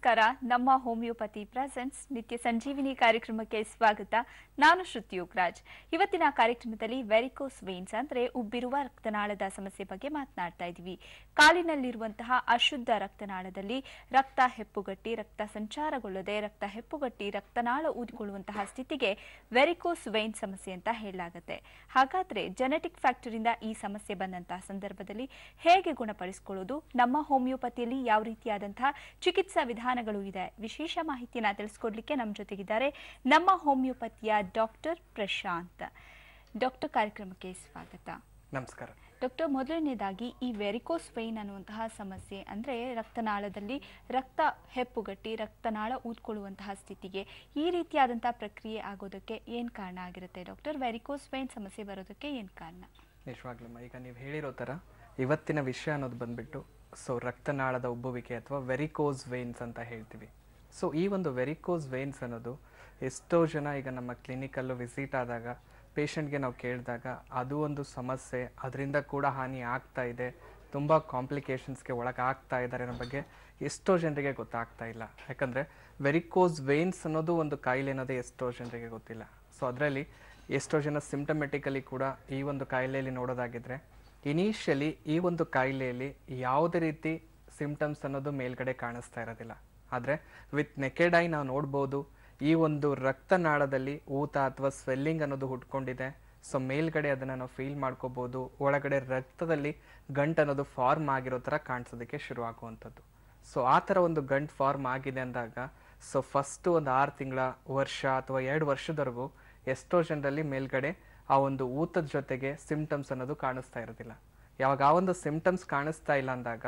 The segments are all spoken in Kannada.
ನಮಸ್ಕಾರ ನಮ್ಮ ಹೋಮಿಯೋಪತಿ ಪ್ರೆಸೆನ್ಸ್ ನಿತ್ಯ ಸಂಜೀವಿನಿ ಕಾರ್ಯಕ್ರಮಕ್ಕೆ ಸ್ವಾಗತ ನಾನು ಶ್ರುತಿ ಯೋಗರಾಜ್ ಇವತ್ತಿನ ಕಾರ್ಯಕ್ರಮದಲ್ಲಿ ವೆರಿಕೋಸ್ ವೇನ್ಸ್ ಅಂದ್ರೆ ಉಬ್ಬಿರುವ ರಕ್ತನಾಳದ ಸಮಸ್ಯೆ ಬಗ್ಗೆ ಮಾತನಾಡ್ತಾ ಇದ್ದೀವಿ ಕಾಲಿನಲ್ಲಿರುವಂತಹ ಅಶುದ್ಧ ರಕ್ತನಾಳದಲ್ಲಿ ರಕ್ತ ಹೆಪ್ಪುಗಟ್ಟಿ ರಕ್ತ ಸಂಚಾರಗೊಳ್ಳದೆ ರಕ್ತ ಹೆಪ್ಪುಗಟ್ಟಿ ರಕ್ತನಾಳ ಊದಿಕೊಳ್ಳುವಂತಹ ಸ್ಥಿತಿಗೆ ವೆರಿಕೋಸ್ ವೇನ್ ಸಮಸ್ಯೆ ಅಂತ ಹೇಳಲಾಗುತ್ತೆ ಹಾಗಾದ್ರೆ ಜೆನೆಟಿಕ್ ಫ್ಯಾಕ್ಟರಿಂದ ಈ ಸಮಸ್ಯೆ ಬಂದಂತಹ ಸಂದರ್ಭದಲ್ಲಿ ಹೇಗೆ ಗುಣಪಡಿಸಿಕೊಳ್ಳೋದು ನಮ್ಮ ಹೋಮಿಯೋಪತಿಯಲ್ಲಿ ಯಾವ ರೀತಿಯಾದಂತಹ ಚಿಕಿತ್ಸಾ ವಿಧಾನಗಳು ಇದೆ ವಿಶೇಷ ಮಾಹಿತಿಯನ್ನ ತಿಳಿಸ್ಕೊಡ್ಲಿಕ್ಕೆ ನಮ್ಮ ಜೊತೆಗಿದ್ದಾರೆ ನಮ್ಮ ಹೋಮಿಯೋಪತಿಯ ಡಾಕ್ಟರ್ ಪ್ರಶಾಂತ್ ಡಾಕ್ಟರ್ ಕಾರ್ಯಕ್ರಮಕ್ಕೆ ಸ್ವಾಗತ ನಮಸ್ಕಾರ ಡಾಕ್ಟರ್ ಮೊದಲನೇದಾಗಿ ಈ ವೆರಿಕೋಸ್ ವೈನ್ ಅನ್ನುವಂತಹ ಸಮಸ್ಯೆ ಅಂದ್ರೆ ರಕ್ತನಾಳದಲ್ಲಿ ರಕ್ತ ಹೆಪ್ಪುಗಟ್ಟಿ ರಕ್ತನಾಳ ಊದ್ಕೊಳ್ಳುವಂತಹ ಸ್ಥಿತಿಗೆ ಈ ರೀತಿಯಾದಂತಹ ಪ್ರಕ್ರಿಯೆ ಆಗೋದಕ್ಕೆ ಏನ್ ಕಾರಣ ಆಗಿರುತ್ತೆ ಡಾಕ್ಟರ್ ವೆರಿಕೋಸ್ ವೈನ್ ಸಮಸ್ಯೆ ಬರೋದಕ್ಕೆ ಏನ್ ಕಾರಣ ನಿಜವಾಗ್ಲಮ್ಮ ಈಗ ನೀವು ಹೇಳಿರೋ ಥರ ಇವತ್ತಿನ ವಿಷಯ ಅನ್ನೋದು ಬಂದ್ಬಿಟ್ಟು ಸೊ ರಕ್ತನಾಳದ ಉಬ್ಬುವಿಕೆ ಅಥವಾ ವೆರಿಕೋಸ್ ವೇನ್ಸ್ ಅಂತ ಹೇಳ್ತೀವಿ ಸೊ ಈ ಒಂದು ವೆರಿಕೋಸ್ ವೇನ್ಸ್ ಅನ್ನೋದು ಎಷ್ಟೋ ಜನ ಈಗ ನಮ್ಮ ಕ್ಲಿನಿಕಲ್ಲೂ ವಿಸಿಟ್ ಆದಾಗ ಪೇಷಂಟ್ಗೆ ನಾವು ಕೇಳಿದಾಗ ಅದು ಒಂದು ಸಮಸ್ಯೆ ಅದರಿಂದ ಕೂಡ ಹಾನಿ ಆಗ್ತಾ ಇದೆ ತುಂಬ ಕಾಂಪ್ಲಿಕೇಶನ್ಸ್ಗೆ ಒಳಗಾಗ್ತಾ ಇದ್ದಾರೆ ಅನ್ನೋ ಬಗ್ಗೆ ಎಷ್ಟೋ ಜನರಿಗೆ ಗೊತ್ತಾಗ್ತಾ ಇಲ್ಲ ಯಾಕಂದರೆ ವೆರಿಕೋಸ್ ವೇನ್ಸ್ ಅನ್ನೋದು ಒಂದು ಕಾಯಿಲೆ ಅನ್ನೋದೇ ಎಷ್ಟೋ ಜನರಿಗೆ ಗೊತ್ತಿಲ್ಲ ಸೊ ಅದರಲ್ಲಿ ಎಷ್ಟೋ ಜನ ಸಿಂಟಮೆಟಿಕಲಿ ಕೂಡ ಈ ಒಂದು ಕಾಯಿಲೆಯಲ್ಲಿ ನೋಡೋದಾಗಿದ್ರೆ ಇನಿಷಿಯಲಿ ಈ ಒಂದು ಕಾಯಿಲೆಯಲ್ಲಿ ಯಾವುದೇ ರೀತಿ ಸಿಂಪ್ಟಮ್ಸ್ ಅನ್ನೋದು ಮೇಲ್ಗಡೆ ಕಾಣಿಸ್ತಾ ಇರೋದಿಲ್ಲ ಆದರೆ ವಿತ್ ನೆಕೆಡ್ ಐ ನಾವು ನೋಡ್ಬೋದು ಈ ಒಂದು ರಕ್ತನಾಳದಲ್ಲಿ ಊತ ಅಥವಾ ಸ್ವೆಲ್ಲಿಂಗ್ ಅನ್ನೋದು ಹುಟ್ಕೊಂಡಿದೆ ಸೊ ಮೇಲ್ಗಡೆ ಅದನ್ನು ನಾವು ಫೀಲ್ ಮಾಡ್ಕೋಬೋದು ಒಳಗಡೆ ರಕ್ತದಲ್ಲಿ ಗಂಟು ಅನ್ನೋದು ಫಾರ್ಮ್ ಆಗಿರೋ ಥರ ಕಾಣಿಸೋದಕ್ಕೆ ಶುರು ಆಗುವಂಥದ್ದು ಸೊ ಆ ಥರ ಒಂದು ಗಂಟು ಫಾರ್ಮ್ ಆಗಿದೆ ಅಂದಾಗ ಸೊ ಫಸ್ಟು ಒಂದು ಆರು ತಿಂಗಳ ವರ್ಷ ಅಥವಾ ಎರಡು ವರ್ಷದವರೆಗೂ ಎಷ್ಟೋ ಜನರಲ್ಲಿ ಮೇಲ್ಗಡೆ ಆ ಒಂದು ಊತದ ಜೊತೆಗೆ ಸಿಂಪ್ಟಮ್ಸ್ ಅನ್ನೋದು ಕಾಣಿಸ್ತಾ ಇರೋದಿಲ್ಲ ಯಾವಾಗ ಆ ಒಂದು ಸಿಂಪ್ಟಮ್ಸ್ ಕಾಣಿಸ್ತಾ ಇಲ್ಲ ಅಂದಾಗ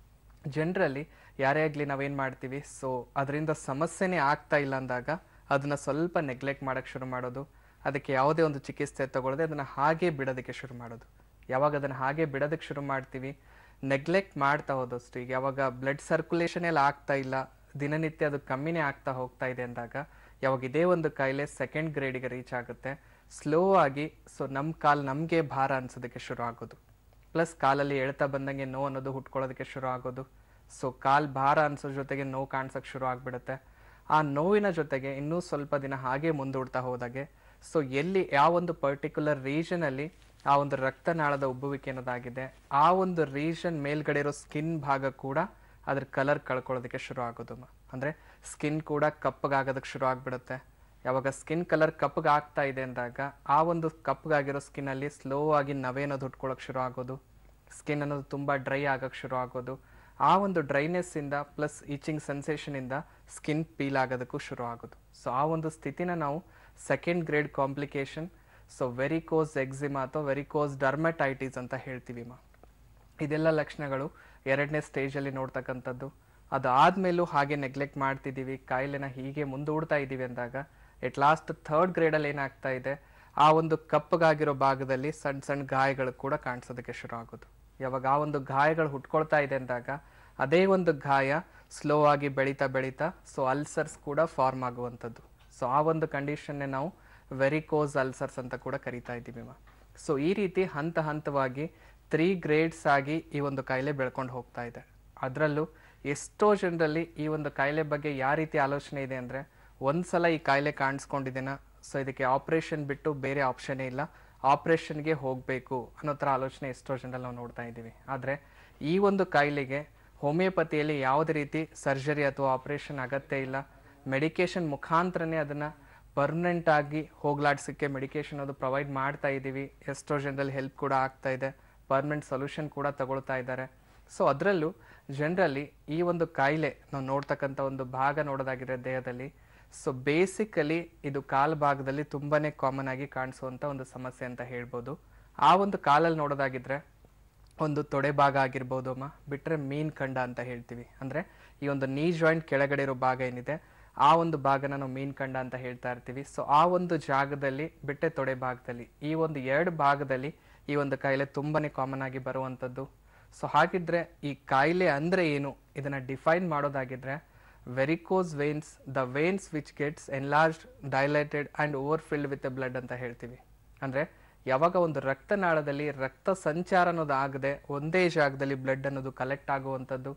ಜನರಲ್ಲಿ ಯಾರೇ ಆಗಲಿ ನಾವೇನು ಮಾಡ್ತೀವಿ ಸೊ ಅದರಿಂದ ಸಮಸ್ಯೆನೇ ಆಗ್ತಾ ಇಲ್ಲ ಅಂದಾಗ ಅದನ್ನು ಸ್ವಲ್ಪ ನೆಗ್ಲೆಕ್ಟ್ ಮಾಡೋಕ್ಕೆ ಶುರು ಮಾಡೋದು ಅದಕ್ಕೆ ಯಾವುದೇ ಒಂದು ಚಿಕಿತ್ಸೆ ತಗೊಳ್ಳದೆ ಅದನ್ನು ಹಾಗೆ ಬಿಡೋದಕ್ಕೆ ಶುರು ಮಾಡೋದು ಯಾವಾಗ ಅದನ್ನು ಹಾಗೆ ಬಿಡೋದಕ್ಕೆ ಶುರು ಮಾಡ್ತೀವಿ ನೆಗ್ಲೆಕ್ಟ್ ಮಾಡ್ತಾ ಹೋದಷ್ಟು ಈಗ ಯಾವಾಗ ಬ್ಲಡ್ ಸರ್ಕ್ಯುಲೇಷನ್ ಎಲ್ಲ ಆಗ್ತಾ ಇಲ್ಲ ದಿನನಿತ್ಯ ಅದು ಕಮ್ಮಿನೇ ಆಗ್ತಾ ಹೋಗ್ತಾ ಇದೆ ಅಂದಾಗ ಯಾವಾಗ ಇದೇ ಒಂದು ಕಾಯಿಲೆ ಸೆಕೆಂಡ್ ಗ್ರೇಡಿಗೆ ರೀಚ್ ಆಗುತ್ತೆ ಸ್ಲೋ ಆಗಿ ಸೊ ನಮ್ಮ ಕಾಲು ನಮಗೆ ಭಾರ ಅನ್ಸೋದಕ್ಕೆ ಶುರು ಆಗೋದು ಪ್ಲಸ್ ಕಾಲಲ್ಲಿ ಎಳ್ತಾ ಬಂದಂಗೆ ನೋವು ಅನ್ನೋದು ಹುಟ್ಕೊಳ್ಳೋದಕ್ಕೆ ಶುರು ಆಗೋದು ಸೊ ಕಾಲು ಭಾರ ಅನ್ಸೋ ಜೊತೆಗೆ ನೋವು ಕಾಣಿಸೋಕೆ ಶುರು ಆಗಿಬಿಡುತ್ತೆ ಆ ನೋವಿನ ಜೊತೆಗೆ ಇನ್ನೂ ಸ್ವಲ್ಪ ದಿನ ಹಾಗೆ ಮುಂದೂಡ್ತಾ ಹೋದಾಗೆ ಸೊ ಎಲ್ಲಿ ಯಾವ ಒಂದು ಪರ್ಟಿಕ್ಯುಲರ್ ರೀಜನಲ್ಲಿ ಆ ಒಂದು ರಕ್ತನಾಳದ ಉಬ್ಬುವಿಕೆ ಅನ್ನೋದಾಗಿದೆ ಆ ಒಂದು ರೀಜನ್ ಮೇಲ್ಗಡೆ ಇರೋ ಸ್ಕಿನ್ ಭಾಗ ಕೂಡ ಅದ್ರ ಕಲರ್ ಕಳ್ಕೊಳ್ಳೋದಕ್ಕೆ ಶುರು ಆಗೋದು ಅಂದರೆ ಸ್ಕಿನ್ ಕೂಡ ಕಪ್ಪಗಾಗೋದಕ್ಕೆ ಶುರು ಆಗಿಬಿಡುತ್ತೆ ಯಾವಾಗ ಸ್ಕಿನ್ ಕಲರ್ ಕಪ್ಪಗೆ ಆಗ್ತಾ ಇದೆ ಅಂದಾಗ ಆ ಒಂದು ಕಪ್ಪಗಾಗಿರೋ ಸ್ಕಿನ್ನಲ್ಲಿ ಸ್ಲೋ ಆಗಿ ನವೆ ಅನ್ನೋದು ಹುಟ್ಕೊಳ್ಳೋಕೆ ಶುರು ಆಗೋದು ಸ್ಕಿನ್ ಅನ್ನೋದು ತುಂಬ ಡ್ರೈ ಆಗೋಕ್ಕೆ ಶುರು ಆಗೋದು ಆ ಒಂದು ಡ್ರೈನೆಸ್ಸಿಂದ ಪ್ಲಸ್ ಈಚಿಂಗ್ ಸೆನ್ಸೇಷನಿಂದ ಸ್ಕಿನ್ ಪೀಲ್ ಆಗೋದಕ್ಕೂ ಶುರು ಆಗೋದು ಸೊ ಆ ಒಂದು ಸ್ಥಿತಿನ ನಾವು second grade complication so varicose eczema ಅಥವಾ ವೆರಿಕೋಸ್ ಡರ್ಮಟೈಟಿಸ್ ಅಂತ ಹೇಳ್ತೀವಿ ಮಾ ಇದೆಲ್ಲ ಲಕ್ಷಣಗಳು ಎರಡನೇ ಸ್ಟೇಜಲ್ಲಿ ನೋಡ್ತಕ್ಕಂಥದ್ದು ಅದಾದ್ಮೇಲೂ ಹಾಗೆ ನೆಗ್ಲೆಕ್ಟ್ ಮಾಡ್ತಿದ್ದೀವಿ ಕಾಯಿಲೆನ ಹೀಗೆ ಮುಂದೂಡ್ತಾ ಇದ್ದೀವಿ ಅಂದಾಗ ಎಟ್ ಲಾಸ್ಟ್ ಥರ್ಡ್ ಗ್ರೇಡಲ್ಲಿ ಏನಾಗ್ತಾ ಇದೆ ಆ ಒಂದು ಕಪ್ಪಗಾಗಿರೋ ಭಾಗದಲ್ಲಿ ಸಣ್ಣ ಸಣ್ಣ ಗಾಯಗಳು ಕೂಡ ಕಾಣಿಸೋದಕ್ಕೆ ಶುರು ಆಗೋದು ಯಾವಾಗ ಆ ಒಂದು ಗಾಯಗಳು ಹುಟ್ಕೊಳ್ತಾ ಇದೆ ಅಂದಾಗ ಅದೇ ಒಂದು ಗಾಯ ಸ್ಲೋ ಆಗಿ ಬೆಳೀತಾ ಬೆಳೀತಾ ಸೊ ಅಲ್ಸರ್ಸ್ ಕೂಡ ಫಾರ್ಮ್ ಆಗುವಂಥದ್ದು ಸೊ ಆ ಒಂದು ಕಂಡೀಷನ್ನೇ ನಾವು ವೆರಿಕೋಸ್ ಅಲ್ಸರ್ಸ್ ಅಂತ ಕೂಡ ಕರಿತಾ ಇದ್ದೀವಿ ಮಾ ಸೊ ಈ ರೀತಿ ಹಂತ ಹಂತವಾಗಿ ತ್ರೀ ಗ್ರೇಡ್ಸ್ ಆಗಿ ಈ ಒಂದು ಕಾಯಿಲೆ ಬೆಳ್ಕೊಂಡು ಹೋಗ್ತಾ ಇದೆ ಅದರಲ್ಲೂ ಎಷ್ಟೋ ಜನರಲ್ಲಿ ಈ ಒಂದು ಕಾಯಿಲೆ ಬಗ್ಗೆ ಯಾವ ರೀತಿ ಆಲೋಚನೆ ಇದೆ ಅಂದರೆ ಒಂದ್ಸಲ ಈ ಕಾಯಿಲೆ ಕಾಣಿಸ್ಕೊಂಡಿದ್ದೇನ ಸೊ ಇದಕ್ಕೆ ಆಪ್ರೇಷನ್ ಬಿಟ್ಟು ಬೇರೆ ಆಪ್ಷನ್ನೇ ಇಲ್ಲ ಆಪ್ರೇಷನ್ಗೆ ಹೋಗಬೇಕು ಅನ್ನೋ ಥರ ಆಲೋಚನೆ ಎಷ್ಟೋ ಜನರಲ್ಲಿ ನಾವು ನೋಡ್ತಾ ಇದ್ದೀವಿ ಆದರೆ ಈ ಒಂದು ಕಾಯಿಲೆಗೆ ಹೋಮಿಯೋಪತಿಯಲ್ಲಿ ಯಾವುದೇ ರೀತಿ ಸರ್ಜರಿ ಅಥವಾ ಆಪ್ರೇಷನ್ ಅಗತ್ಯ ಇಲ್ಲ ಮೆಡಿಕೇಶನ್ ಮುಖಾಂತರನೇ ಅದನ್ನು ಪರ್ಮನೆಂಟ್ ಆಗಿ ಹೋಗ್ಲಾಡ್ಸೋಕ್ಕೆ ಮೆಡಿಕೇಶನ್ ಅದು ಪ್ರೊವೈಡ್ ಮಾಡ್ತಾ ಇದ್ದೀವಿ ಎಷ್ಟೋ ಜನರಲ್ಲಿ ಹೆಲ್ಪ್ ಕೂಡ ಆಗ್ತಾ ಇದೆ ಪರ್ಮನೆಂಟ್ ಸೊಲ್ಯೂಷನ್ ಕೂಡ ತಗೊಳ್ತಾ ಇದ್ದಾರೆ ಸೊ ಅದರಲ್ಲೂ ಜನರಲ್ಲಿ ಈ ಒಂದು ಕಾಯಿಲೆ ನಾವು ನೋಡ್ತಕ್ಕಂಥ ಒಂದು ಭಾಗ ನೋಡೋದಾಗಿದ್ರೆ ದೇಹದಲ್ಲಿ ಸೊ ಬೇಸಿಕಲಿ ಇದು ಕಾಲು ಭಾಗದಲ್ಲಿ ತುಂಬಾ ಕಾಮನ್ ಆಗಿ ಕಾಣಿಸುವಂಥ ಒಂದು ಸಮಸ್ಯೆ ಅಂತ ಹೇಳ್ಬೋದು ಆ ಒಂದು ಕಾಲಲ್ಲಿ ನೋಡೋದಾಗಿದ್ರೆ ಒಂದು ತೊಡೆ ಭಾಗ ಆಗಿರ್ಬೋದು ಅಮ್ಮ ಬಿಟ್ಟರೆ ಮೀನ್ ಕಂಡ ಅಂತ ಹೇಳ್ತೀವಿ ಅಂದರೆ ಈ ಒಂದು ನೀ ಜಾಯಿಂಟ್ ಕೆಳಗಡೆ ಇರೋ ಭಾಗ ಏನಿದೆ ಆ ಒಂದು ಭಾಗನ ನಾವು ಮೀನ್ ಕಂಡ ಅಂತ ಹೇಳ್ತಾ ಇರ್ತೀವಿ ಸೊ ಆ ಒಂದು ಜಾಗದಲ್ಲಿ ಬಿಟ್ಟೆ ತೊಡೆ ಭಾಗದಲ್ಲಿ ಈ ಒಂದು ಎರಡು ಭಾಗದಲ್ಲಿ ಈ ಒಂದು ಕಾಯಿಲೆ ತುಂಬಾನೇ ಕಾಮನ್ ಆಗಿ ಬರುವಂಥದ್ದು ಸೊ ಹಾಗಿದ್ರೆ ಈ ಕಾಯಿಲೆ ಅಂದರೆ ಏನು ಇದನ್ನು ಡಿಫೈನ್ ಮಾಡೋದಾಗಿದ್ರೆ varicose veins the veins which gets enlarged dilated and overfilled with a blood ಅಂತ ಹೇಳ್ತೀವಿ ಅಂದರೆ ಯಾವಾಗ ಒಂದು ರಕ್ತನಾಳದಲ್ಲಿ ರಕ್ತ ಸಂಚಾರ ಅನ್ನೋದು ಆಗದೆ ಒಂದೇ ಜಾಗದಲ್ಲಿ ಬ್ಲಡ್ ಅನ್ನೋದು ಕಲೆಕ್ಟ್ ಆಗುವಂಥದ್ದು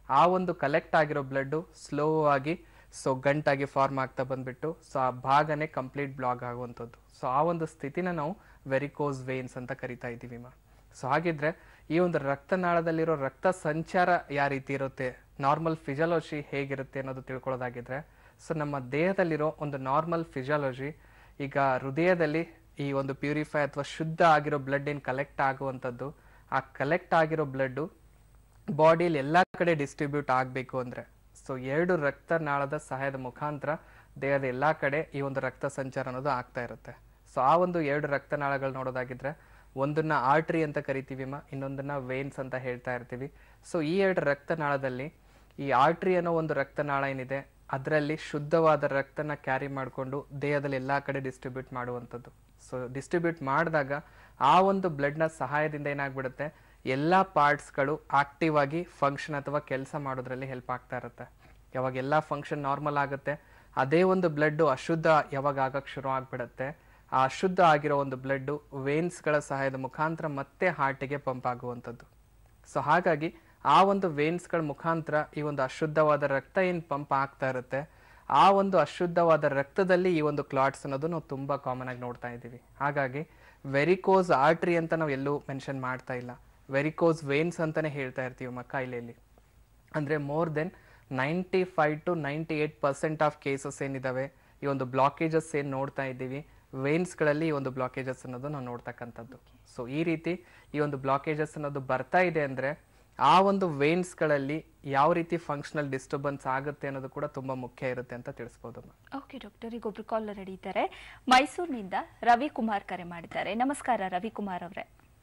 ಆ ಒಂದು ಕಲೆಕ್ಟ್ ಆಗಿರೋ ಬ್ಲಡ್ಡು ಸ್ಲೋ ಆಗಿ ಸೊ ಗಂಟಾಗಿ ಫಾರ್ಮ್ ಆಗ್ತಾ ಬಂದ್ಬಿಟ್ಟು ಸೊ ಆ ಭಾಗನೇ ಕಂಪ್ಲೀಟ್ ಬ್ಲಾಕ್ ಆಗುವಂಥದ್ದು ಸೊ ಆ ಒಂದು ಸ್ಥಿತಿನ ನಾವು ವೆರಿಕೋಸ್ ವೇನ್ಸ್ ಅಂತ ಕರಿತಾ ಇದ್ದೀವಿ ಮಾ ಸೊ ಹಾಗಿದ್ರೆ ಈ ಒಂದು ರಕ್ತನಾಳದಲ್ಲಿರೋ ರಕ್ತ ಸಂಚಾರ ಯಾವ ರೀತಿ ಇರುತ್ತೆ ನಾರ್ಮಲ್ ಫಿಸಿಯಾಲಜಿ ಹೇಗಿರುತ್ತೆ ಅನ್ನೋದು ತಿಳ್ಕೊಳ್ಳೋದಾಗಿದ್ರೆ ಸೊ ನಮ್ಮ ದೇಹದಲ್ಲಿರೋ ಒಂದು ನಾರ್ಮಲ್ ಫಿಸಿಯಾಲಜಿ ಈಗ ಹೃದಯದಲ್ಲಿ ಈ ಒಂದು ಪ್ಯೂರಿಫೈ ಅಥವಾ ಶುದ್ಧ ಆಗಿರೋ ಬ್ಲಡ್ ಏನು ಕಲೆಕ್ಟ್ ಆಗುವಂಥದ್ದು ಆ ಕಲೆಕ್ಟ್ ಆಗಿರೋ ಬ್ಲಡ್ಡು ಬಾಡಿಯಲ್ಲಿ ಎಲ್ಲ ಕಡೆ ಡಿಸ್ಟ್ರಿಬ್ಯೂಟ್ ಆಗಬೇಕು ಅಂದರೆ ಸೊ ಎರಡು ರಕ್ತನಾಳದ ಸಹಾಯದ ಮುಖಾಂತರ ದೇಹದ ಎಲ್ಲ ಕಡೆ ಈ ಒಂದು ರಕ್ತ ಸಂಚಾರ ಅನ್ನೋದು ಆಗ್ತಾ ಇರುತ್ತೆ ಸೊ ಆ ಒಂದು ಎರಡು ರಕ್ತನಾಳಗಳು ನೋಡೋದಾಗಿದ್ರೆ ಒಂದನ್ನ ಆರ್ಟ್ರಿ ಅಂತ ಕರಿತೀವಿ ಮಾ ಇನ್ನೊಂದನ್ನ ವೇನ್ಸ್ ಅಂತ ಹೇಳ್ತಾ ಇರ್ತೀವಿ ಸೊ ಈ ಎರಡು ರಕ್ತನಾಳದಲ್ಲಿ ಈ ಆರ್ಟ್ರಿ ಅನ್ನೋ ಒಂದು ರಕ್ತನಾಳ ಏನಿದೆ ಅದರಲ್ಲಿ ಶುದ್ಧವಾದ ರಕ್ತನ ಕ್ಯಾರಿ ಮಾಡಿಕೊಂಡು ದೇಹದಲ್ಲಿ ಎಲ್ಲ ಕಡೆ ಡಿಸ್ಟ್ರಿಬ್ಯೂಟ್ ಮಾಡುವಂಥದ್ದು ಸೊ ಡಿಸ್ಟ್ರಿಬ್ಯೂಟ್ ಮಾಡಿದಾಗ ಆ ಒಂದು ಬ್ಲಡ್ನ ಸಹಾಯದಿಂದ ಏನಾಗ್ಬಿಡುತ್ತೆ ಎಲ್ಲ ಪಾರ್ಟ್ಸ್ಗಳು ಆಕ್ಟಿವ್ ಆಗಿ ಫಂಕ್ಷನ್ ಅಥವಾ ಕೆಲಸ ಮಾಡೋದ್ರಲ್ಲಿ ಹೆಲ್ಪ್ ಆಗ್ತಾ ಇರುತ್ತೆ ಯಾವಾಗ ಎಲ್ಲ ಫಂಕ್ಷನ್ ನಾರ್ಮಲ್ ಆಗುತ್ತೆ ಅದೇ ಒಂದು ಬ್ಲಡ್ ಅಶುದ್ಧ ಯಾವಾಗ ಆಗಕ್ಕೆ ಶುರು ಆಗ್ಬಿಡುತ್ತೆ ಆ ಅಶುದ್ಧ ಆಗಿರೋ ಒಂದು ಬ್ಲಡ್ಡು ವೇನ್ಸ್ಗಳ ಸಹಾಯದ ಮುಖಾಂತರ ಮತ್ತೆ ಹಾರ್ಟಿಗೆ ಪಂಪ್ ಆಗುವಂಥದ್ದು ಸೊ ಹಾಗಾಗಿ ಆ ಒಂದು ವೇನ್ಸ್ಗಳ ಮುಖಾಂತರ ಈ ಒಂದು ಅಶುದ್ಧವಾದ ರಕ್ತ ಏನು ಪಂಪ್ ಆಗ್ತಾ ಇರುತ್ತೆ ಆ ಒಂದು ಅಶುದ್ಧವಾದ ರಕ್ತದಲ್ಲಿ ಈ ಒಂದು ಕ್ಲಾಟ್ಸ್ ಅನ್ನೋದು ನಾವು ತುಂಬ ಕಾಮನ್ ಆಗಿ ನೋಡ್ತಾ ಇದ್ದೀವಿ ಹಾಗಾಗಿ ವೆರಿಕೋಸ್ ಆರ್ಟ್ರಿ ಅಂತ ನಾವು ಎಲ್ಲೂ ಮೆನ್ಷನ್ ಮಾಡ್ತಾ ಇಲ್ಲ ವೆರಿಕೋಸ್ ವೇನ್ಸ್ ಅಂತಾನೆ ಹೇಳ್ತಾ ಇರ್ತೀವಿ ಮ ಕಾಯಿಲೆಯಲ್ಲಿ ಅಂದರೆ more than ninety five to ninety eight percent of cases ಏನಿದಾವೆ ಈ ಒಂದು ಬ್ಲಾಕೇಜಸ್ ಏನು ನೋಡ್ತಾ ಇದ್ದೀವಿ ವೇನ್ಸ್ಗಳಲ್ಲಿ ಈ ಒಂದು ಬ್ಲಾಕೇಜಸ್ ಅನ್ನೋದು ನಾವು ನೋಡ್ತಕ್ಕಂಥದ್ದು ಸೊ ಈ ರೀತಿ ಈ ಒಂದು ಬ್ಲಾಕೇಜಸ್ ಅನ್ನೋದು ಬರ್ತಾ ಇದೆ ಅಂದರೆ ಆ ಒಂದು ವೇನ್ಸ್ಗಳಲ್ಲಿ ಯಾವ ರೀತಿ ಫಂಕ್ಷನಲ್ ಡಿಸ್ಟರ್ಬೆನ್ಸ್ ಆಗುತ್ತೆ ಅನ್ನೋದು ಕೂಡ ತುಂಬ ಮುಖ್ಯ ಇರುತ್ತೆ ಅಂತ ತಿಳಿಸ್ಬೋದು ಮ್ಯಾಮ್ ಓಕೆ ಡಾಕ್ಟರ್ ಈಗ ಒಬ್ರು ಕಾಲರ್ ರೆಡಿ ಇದ್ದಾರೆ ಮೈಸೂರಿನಿಂದ ರವಿಕುಮಾರ್ ಕರೆ ಮಾಡಿದ್ದಾರೆ ನಮಸ್ಕಾರ ರವಿಕುಮಾರ್ ಅವರೇ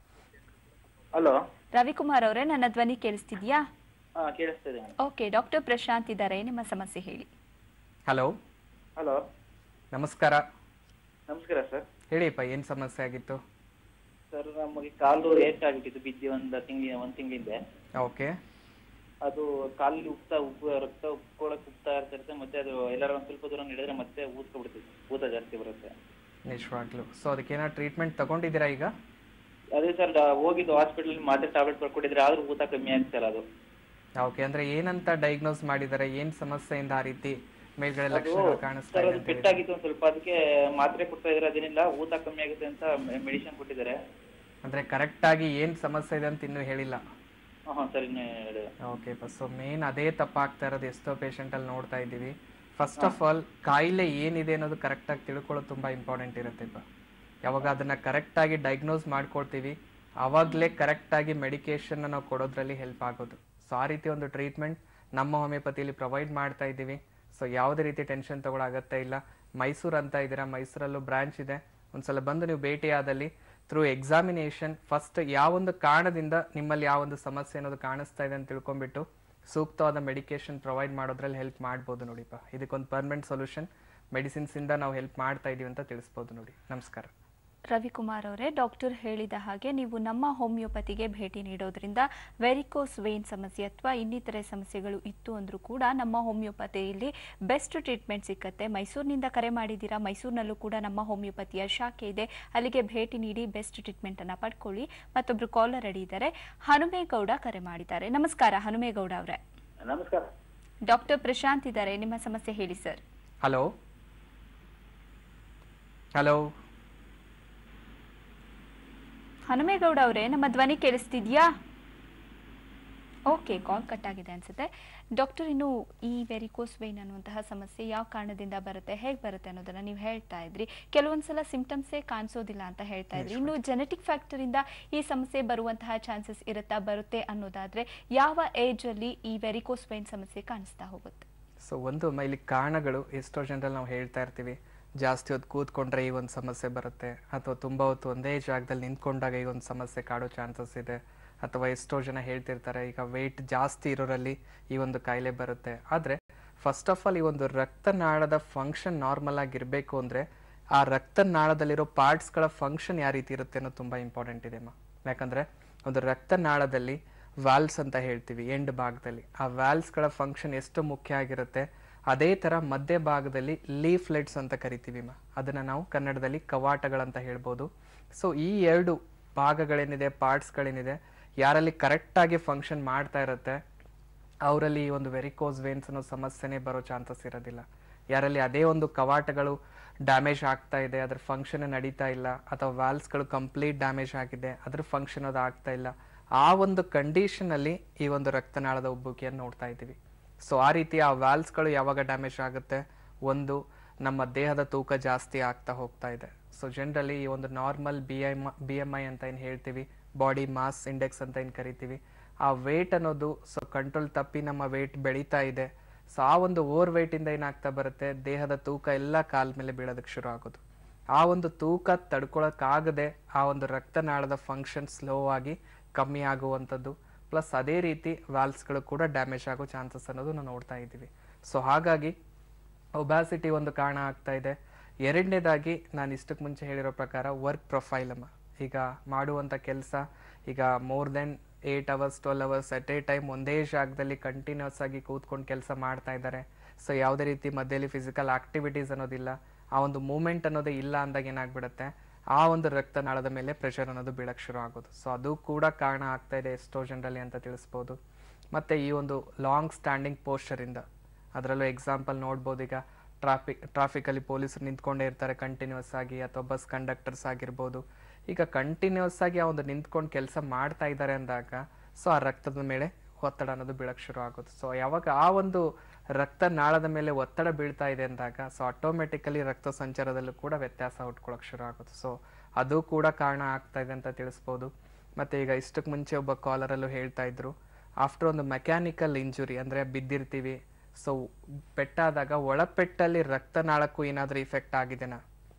ಹಲೋ ರವಿಕುಮಾರ್ ಅವರೇ ನನ್ನ ಧ್ವನಿ ಕೇಳಿಸ್ತಿದ್ಯಾ ಹಾ ಕೇಳಿಸ್ತಿದೆ ಓಕೆ ಡಾಕ್ಟರ್ ಪ್ರಶಾಂತ್ ಇದ್ದಾರೆ ನಿಮ್ಮ ಸಮಸ್ಯೆ ಹೇಳಿ ಹಲೋ ಹಲೋ ನಮಸ್ಕಾರ ನಮಸ್ಕಾರ ಸರ್ ಹೇಳಿಪ್ಪ ಏನು ಸಮಸ್ಯೆ ಆಗಿತ್ತು ಸರ್ ನಮಗೆ ಕಾಲು ಏಟ್ ಆಗಿಬಿಟ್ಟಿತ್ತು ಬಿದ್ದು ಒಂದು ತಿಂಗಳಿನ ಒಂದು ತಿಂಗಳಿಂದ ಓಕೆ ಅದು ಕಾಲಲ್ಲಿ ಉಪ್ತಾ ಉಪ್ಪು ರಕ್ತ ಉಪ್ಕೊಳಕ್ ಉಪ್ತಾ ಇರ್ತಿರುತ್ತೆ ಮತ್ತೆ ಅದು ಎಲ್ಲಾರ ಒಂದು ಸ್ವಲ್ಪ ದೂರ ನಡೆದ್ರೆ ಮತ್ತೆ ಊದ್ಕೊಬಿಡ್ತೈತೆ ಊತ ಜಾಸ್ತಿ ಬರುತ್ತೆ ನಿಜವಾಗ್ಲೂ ಸೊ ಅದಕ್ಕೇನೋ ಟ್ರೀಟ್ಮೆಂಟ್ ತಗೊಂಡಿದ್ದೀರಾ ಈಗ ಅದೇ ಸರ್ ಹೋಗಿದ್ದು ಹಾಸ್ಪಿಟಲ್ ಮಾತ್ರೆ ಟ್ಯಾಬ್ಲೆಟ್ ಬರ್ಕೊಟ್ಟಿದ್ರೆ ಆದ್ರೂ ಊತ ಕಮ್ಮಿ ಆಗ್ತಿಲ್ಲ ಅದು ಓಕೆ ಅಂದ್ರೆ ಏನಂತ ಡಯಾಗ್ನೋಸ್ ಮಾಡಿದ್ದಾರೆ ಏನ್ ಸಮಸ್ಯೆಯಿಂದ ಆ ರೀತಿ ಮೇಲ್ಗಡೆ ಅದು ಲಕ್ಷಣಗಳು ಕಾಣಿಸ್ತಾ ಸರ್ ಇದೆ ಅದು ಅಂತ ಹೇಳಿದ್ರು? ಪೆಟ್ಟಾಗಿತ್ತು ಒಂದು ಸ್ವಲ್ಪ ಅದಕ್ಕೆ ಮಾತ್ರೆ ಕೊಡ್ತಾ ಇದ್ರೆ ಅದೇನಿಲ್ಲ ಊತ ಕಮ್ಮಿ ಆಗುತ್ತೆ ಅಂತ ಮೆಡಿಸಿನ್ ಕೊಟ್ಟಿದ್ದಾರೆ ಅಂದ್ರೆ ಕರೆಕ್ಟ್ ಆಗಿ ಏನ್ ಸಮಸ್ಯೆ ಇದೆ ಅಂತ ಇನ್ನೂ ಹೇಳಿಲ್ಲ ಹಾಂ ಹಾಂ ಸರಿ ಹೇಳಿ ಓಕೆ ಸೊ ಮೇನ್ ಅದೇ ತಪ್ಪಾಗ್ತಾ ಇರೋದು ಎಷ್ಟೋ patient ಅಲ್ಲಿ ನೋಡ್ತಾ ಇದ್ದೀವಿ ಫಸ್ಟ್ ಆಫ್ ಆಲ್ ಕಾಯಿಲೆ ಏನಿದೆ ಅನ್ನೋದು ಕರೆಕ್ಟಾಗಿ ತಿಳ್ಕೊಳ್ಳೋದು ತುಂಬಾ ಇಂಪಾರ್ಟೆಂಟ್ ಇರುತ್ತೆ ಇಪ್ಪ ಯಾವಾಗ ಅದನ್ನ ಕರೆಕ್ಟಾಗಿ ಡಯಾಗ್ನೋಸ್ ಮಾಡ್ಕೊಳ್ತೀವಿ ಅವಾಗಲೇ ಕರೆಕ್ಟಾಗಿ ಮೆಡಿಕೇಶನ್ ನಾವು ಕೊಡೋದ್ರಲ್ಲಿ ಹೆಲ್ಪ್ ಆಗೋದು ಸೊ ಆ ರೀತಿ ಒಂದು ಟ್ರೀಟ್ಮೆಂಟ್ ನಮ್ಮ ಹೋಮಿಯೋಪತಿಯಲ್ಲಿ ಪ್ರೊವೈಡ್ ಮಾಡ್ತಾ ಇದ್ದೀವಿ ಸೊ ಯಾವುದೇ ರೀತಿ ಟೆನ್ಷನ್ ತಗೊಳ್ಳೋ ಅಗತ್ಯ ಇಲ್ಲ ಮೈಸೂರು ಅಂತ ಇದ್ದೀರಾ ಮೈಸೂರಲ್ಲೂ ಬ್ರಾಂಚ್ ಇದೆ ಒಂದ್ಸಲ ಬಂದು ನೀವು ಭೇಟಿಯಾದಲ್ಲಿ ಥ್ರೂ ಎಕ್ಸಾಮಿನೇಷನ್ ಫಸ್ಟ್ ಯಾವೊಂದು ಕಾರಣದಿಂದ ನಿಮ್ಮಲ್ಲಿ ಯಾವೊಂದು ಸಮಸ್ಯೆ ಅನ್ನೋದು ಕಾಣಿಸ್ತಾ ಇದೆ ಅಂತ ತಿಳ್ಕೊಂಡ್ಬಿಟ್ಟು ಸೂಕ್ತವಾದ ಮೆಡಿಕೇಶನ್ ಪ್ರೊವೈಡ್ ಮಾಡೋದ್ರಲ್ಲಿ ಹೆಲ್ಪ್ ಮಾಡ್ಬೋದು ನೋಡಿಪ್ಪ ಇದಕ್ಕೊಂದು ಪರ್ಮನೆಂಟ್ ಸೊಲ್ಯೂಷನ್ ಮೆಡಿಸಿನ್ಸಿಂದ ನಾವು ಹೆಲ್ಪ್ ಮಾಡ್ತಾ ಇದೀವಿ ಅಂತ ತಿಳಿಸ್ಬೋದು ನೋಡಿ ನಮಸ್ಕಾರ ರವಿಕುಮಾರ್ ಅವರೇ ಡಾಕ್ಟರ್ ಹೇಳಿದ ಹಾಗೆ ನೀವು ನಮ್ಮ ಹೋಮಿಯೋಪತಿಗೆ ಭೇಟಿ ನೀಡೋದ್ರಿಂದ ವೆರಿಕೋಸ್ ವೇನ್ ಸಮಸ್ಯೆ ಅಥವಾ ಇನ್ನಿತರೆ ಸಮಸ್ಯೆಗಳು ಇತ್ತು ಅಂದರೂ ಕೂಡ ನಮ್ಮ ಹೋಮಿಯೋಪತಿಯಲ್ಲಿ ಬೆಸ್ಟ್ ಟ್ರೀಟ್ಮೆಂಟ್ ಸಿಕ್ಕತ್ತೆ ಮೈಸೂರಿನಿಂದ ಕರೆ ಮಾಡಿದ್ದೀರಾ ಮೈಸೂರಿನಲ್ಲೂ ಕೂಡ ನಮ್ಮ ಹೋಮಿಯೋಪತಿಯ ಶಾಖೆ ಇದೆ ಅಲ್ಲಿಗೆ ಭೇಟಿ ನೀಡಿ ಬೆಸ್ಟ್ ಟ್ರೀಟ್ಮೆಂಟ್ ಅನ್ನ ಪಡ್ಕೊಳ್ಳಿ ಮತ್ತೊಬ್ರು ಕಾಲರ್ ರೆಡಿ ಇದ್ದಾರೆ ಹನುಮೇಗೌಡ ಕರೆ ಮಾಡಿದ್ದಾರೆ ನಮಸ್ಕಾರ ಹನುಮೇಗೌಡ ಅವರೇ ನಮಸ್ಕಾರ ಡಾಕ್ಟರ್ ಪ್ರಶಾಂತ್ ಇದ್ದಾರೆ ನಿಮ್ಮ ಸಮಸ್ಯೆ ಹೇಳಿ ಸರ್ ಹಲೋ ಹಲೋ ಹನುಮೇಗೌಡ ಅವರೇ ನಮ್ಮ ಧ್ವನಿ ಕೇಳಿಸ್ತಿದ್ಯಾ ಓಕೆ ಕಾಲ್ ಕಟ್ ಆಗಿದೆ ಅನ್ಸುತ್ತೆ ಡಾಕ್ಟರ್ ಇನ್ನು ಈ ವೆರಿಕೋಸ್ ವೈನ್ ಅನ್ನುವಂತಹ ಸಮಸ್ಯೆ ಯಾವ ಕಾರಣದಿಂದ ಬರುತ್ತೆ ಹೇಗೆ ಬರುತ್ತೆ ಅನ್ನೋದನ್ನ ನೀವು ಹೇಳ್ತಾ ಇದ್ರಿ ಕೆಲವೊಂದ್ಸಲ ಸಿಂಪ್ಟಮ್ಸೇ ಕಾಣಿಸೋದಿಲ್ಲ ಅಂತ ಹೇಳ್ತಾ ಇದ್ರಿ ಇನ್ನು ಜೆನೆಟಿಕ್ ಫ್ಯಾಕ್ಟರ್ ಇಂದ ಈ ಸಮಸ್ಯೆ ಬರುವಂತಹ ಚಾನ್ಸಸ್ ಇರುತ್ತಾ ಬರುತ್ತೆ ಅನ್ನೋದಾದ್ರೆ ಯಾವ ಏಜ್ ಅಲ್ಲಿ ಈ ವೆರಿಕೋಸ್ ವೈನ್ ಸಮಸ್ಯೆ ಕಾಣಿಸ್ತಾ ಹೋಗುತ್ತೆ ಸೊ ಒಂದು ಮ- ಇಲ್ಲಿ ಕಾರಣಗಳು ಎಷ್ಟೋ ಜನರಲ್ಲಿ ನಾವು ಹೇಳ್ತಾ ಇರ್ತೀವಿ ಜಾಸ್ತಿ ಹೊತ್ತು ಕೂತ್ಕೊಂಡ್ರೆ ಈ ಒಂದು ಸಮಸ್ಯೆ ಬರುತ್ತೆ ಅಥವಾ ತುಂಬ ಹೊತ್ತು ಒಂದೇ ಜಾಗದಲ್ಲಿ ನಿಂತ್ಕೊಂಡಾಗ ಈ ಒಂದು ಸಮಸ್ಯೆ ಕಾಡೋ ಚಾನ್ಸಸ್ ಇದೆ ಅಥವಾ ಎಷ್ಟೋ ಜನ ಹೇಳ್ತಿರ್ತಾರೆ ಈಗ ವೆಯ್ಟ್ ಜಾಸ್ತಿ ಇರೋರಲ್ಲಿ ಈ ಒಂದು ಕಾಯಿಲೆ ಬರುತ್ತೆ ಆದರೆ ಫಸ್ಟ್ ಆಫ್ ಆಲ್ ಈ ಒಂದು ರಕ್ತನಾಳದ ಫಂಕ್ಷನ್ ನಾರ್ಮಲ್ ಆಗಿರಬೇಕು ಅಂದರೆ ಆ ರಕ್ತನಾಳದಲ್ಲಿರೋ ಪಾರ್ಟ್ಸ್ಗಳ ಫಂಕ್ಷನ್ ಯಾವ ರೀತಿ ಇರುತ್ತೆ ಅನ್ನೋದು ತುಂಬ ಇಂಪಾರ್ಟೆಂಟ್ ಇದೆ ಅಮ್ಮ ಯಾಕಂದರೆ ಒಂದು ರಕ್ತನಾಳದಲ್ಲಿ ವ್ಯಾಲ್ಸ್ ಅಂತ ಹೇಳ್ತೀವಿ ಎಂಡ್ ಭಾಗದಲ್ಲಿ ಆ ವ್ಯಾಲ್ಸ್ಗಳ ಫಂಕ್ಷನ್ ಎಷ್ಟು ಮುಖ್ಯ ಆಗಿರುತ್ತೆ ಅದೇ ಥರ ಮಧ್ಯ ಭಾಗದಲ್ಲಿ ಲೀಫ್ಲೆಟ್ಸ್ ಅಂತ ಕರಿತೀವಿ ಮಾ ಅದನ್ನು ನಾವು ಕನ್ನಡದಲ್ಲಿ ಕವಾಟಗಳಂತ ಹೇಳ್ಬೋದು ಸೊ ಈ ಎರಡು ಭಾಗಗಳೇನಿದೆ ಪಾರ್ಟ್ಸ್ಗಳೇನಿದೆ ಯಾರಲ್ಲಿ ಕರೆಕ್ಟಾಗಿ ಫಂಕ್ಷನ್ ಮಾಡ್ತಾ ಇರುತ್ತೆ ಅವರಲ್ಲಿ ಈ ಒಂದು ವೆರಿಕೋಸ್ ವೇನ್ಸ್ ಅನ್ನೋ ಸಮಸ್ಯೆನೇ ಬರೋ ಚಾನ್ಸಸ್ ಇರೋದಿಲ್ಲ ಯಾರಲ್ಲಿ ಅದೇ ಒಂದು ಕವಾಟಗಳು ಡ್ಯಾಮೇಜ್ ಆಗ್ತಾ ಇದೆ ಅದ್ರ ಫಂಕ್ಷನ್ ನಡೀತಾ ಇಲ್ಲ ಅಥವಾ ವ್ಯಾಲ್ಸ್ಗಳು ಕಂಪ್ಲೀಟ್ ಡ್ಯಾಮೇಜ್ ಆಗಿದೆ ಅದ್ರ ಫಂಕ್ಷನ್ ಅದು ಆಗ್ತಾ ಇಲ್ಲ ಆ ಒಂದು ಕಂಡೀಷನಲ್ಲಿ ಈ ಒಂದು ರಕ್ತನಾಳದ ಉಬ್ಬುವಿಕೆಯನ್ನು ನೋಡ್ತಾ ಇದ್ದೀವಿ ಸೊ ಆ ರೀತಿ ಆ ವ್ಯಾಲ್ಸ್ಗಳು ಯಾವಾಗ ಡ್ಯಾಮೇಜ್ ಆಗುತ್ತೆ ಒಂದು ನಮ್ಮ ದೇಹದ ತೂಕ ಜಾಸ್ತಿ ಆಗ್ತಾ ಹೋಗ್ತಾ ಇದೆ ಸೊ ಜನರಲಿ ಈ ಒಂದು normal B I B M I ಅಂತ ಏನು ಹೇಳ್ತೀವಿ ಬಾಡಿ ಮಾಸ್ ಇಂಡೆಕ್ಸ್ ಅಂತ ಏನು ಕರಿತೀವಿ ಆ ವೇಟ್ ಅನ್ನೋದು ಸೊ ಕಂಟ್ರೋಲ್ ತಪ್ಪಿ ನಮ್ಮ ವೇಟ್ ಬೆಳೀತಾ ಇದೆ ಸೊ ಆ ಒಂದು ಓವರ್ ವೇಟಿಂದ ಏನಾಗ್ತಾ ಬರುತ್ತೆ ದೇಹದ ತೂಕ ಎಲ್ಲ ಕಾಲ ಮೇಲೆ ಬೀಳೋದಕ್ಕೆ ಶುರು ಆಗೋದು ಆ ಒಂದು ತೂಕ ತಡ್ಕೊಳಕ್ಕಾಗದೆ ಆ ಒಂದು ರಕ್ತನಾಳದ ಫಂಕ್ಷನ್ ಸ್ಲೋ ಆಗಿ ಕಮ್ಮಿ ಆಗುವಂಥದ್ದು ಪ್ಲಸ್ ಅದೇ ರೀತಿ ವಾಲ್ಸ್ಗಳು ಕೂಡ ಡ್ಯಾಮೇಜ್ ಆಗೋ ಚಾನ್ಸಸ್ ಅನ್ನೋದು ನಾವು ನೋಡ್ತಾ ಇದ್ದೀವಿ ಸೊ ಹಾಗಾಗಿ ಒಬ್ಯಾಸಿಟಿ ಒಂದು ಕಾರಣ ಆಗ್ತಾ ಇದೆ ಎರಡನೇದಾಗಿ ನಾನು ಇಷ್ಟಕ್ಕೆ ಮುಂಚೆ ಹೇಳಿರೋ ಪ್ರಕಾರ ವರ್ಕ್ ಪ್ರೊಫೈಲ್ ಅಮ್ಮ ಈಗ ಮಾಡುವಂಥ ಕೆಲಸ ಈಗ more than eight hours twelve hours at a time ಒಂದೇ ಜಾಗದಲ್ಲಿ ಕಂಟಿನ್ಯೂಸ್ ಆಗಿ ಕೂತ್ಕೊಂಡು ಕೆಲಸ ಮಾಡ್ತಾ ಇದ್ದಾರೆ ಸೊ ಯಾವುದೇ ರೀತಿ ಮಧ್ಯದಲ್ಲಿ ಫಿಸಿಕಲ್ ಆಕ್ಟಿವಿಟೀಸ್ ಅನ್ನೋದಿಲ್ಲ ಆ ಒಂದು ಮೂಮೆಂಟ್ ಅನ್ನೋದೇ ಇಲ್ಲ ಅಂದಾಗ ಏನಾಗ್ಬಿಡುತ್ತೆ ಆ ಒಂದು ರಕ್ತನಾಳದ ಮೇಲೆ ಪ್ರೆಷರ್ ಅನ್ನೋದು ಬೀಳಕ್ಕೆ ಶುರು ಆಗೋದು ಸೊ ಅದು ಕೂಡ ಕಾರಣ ಆಗ್ತಾ ಇದೆ ಎಷ್ಟೋ ಜನರಲ್ಲಿ ಅಂತ ತಿಳಿಸ್ಬೋದು ಮತ್ತು ಈ ಒಂದು ಲಾಂಗ್ ಸ್ಟ್ಯಾಂಡಿಂಗ್ ಪೋಸ್ಚರಿಂದ ಅದರಲ್ಲೂ ಎಕ್ಸಾಂಪಲ್ ನೋಡ್ಬೋದು ಈಗ ಟ್ರಾಫಿಕ್ ಟ್ರಾಫಿಕಲ್ಲಿ ಪೊಲೀಸರು ನಿಂತ್ಕೊಂಡೇ ಇರ್ತಾರೆ ಕಂಟಿನ್ಯೂಸ್ ಆಗಿ ಅಥವಾ ಬಸ್ ಕಂಡಕ್ಟರ್ಸ್ ಆಗಿರ್ಬೋದು ಈಗ ಕಂಟಿನ್ಯೂಸ್ ಆಗಿ ಆ ಒಂದು ನಿಂತ್ಕೊಂಡು ಕೆಲಸ ಮಾಡ್ತಾ ಇದ್ದಾರೆ ಅಂದಾಗ ಸೊ ಆ ರಕ್ತದ ಮೇಲೆ ಒತ್ತಡ ಅನ್ನೋದು ಬೀಳಕ್ಕೆ ಶುರು ಆಗೋದು ಸೊ ಯಾವಾಗ ಆ ಒಂದು ರಕ್ತನಾಳದ ಮೇಲೆ ಒತ್ತಡ ಬೀಳ್ತಾ ಇದೆ ಅಂದಾಗ ಸೊ ಆಟೋಮೆಟಿಕಲಿ ರಕ್ತ ಸಂಚಾರದಲ್ಲೂ ಕೂಡ ವ್ಯತ್ಯಾಸ ಹುಟ್ಕೊಳಕ್ಕೆ ಶುರು ಆಗೋದು ಸೊ ಅದು ಕೂಡ ಕಾರಣ ಆಗ್ತಾ ಇದೆ ಅಂತ ತಿಳಿಸ್ಬೋದು ಮತ್ತು ಈಗ ಇಷ್ಟಕ್ಕೆ ಮುಂಚೆ ಒಬ್ಬ ಕಾಲರಲ್ಲೂ ಹೇಳ್ತಾ ಇದ್ರು ಆಫ್ಟರ್ ಒಂದು ಮೆಕ್ಯಾನಿಕಲ್ ಇಂಜುರಿ ಅಂದರೆ ಬಿದ್ದಿರ್ತೀವಿ ಸೊ ಪೆಟ್ಟಾದಾಗ ಒಳಪೆಟ್ಟಲ್ಲಿ ರಕ್ತನಾಳಕ್ಕೂ ಏನಾದರೂ ಇಫೆಕ್ಟ್ ಆಗಿದೆನಾ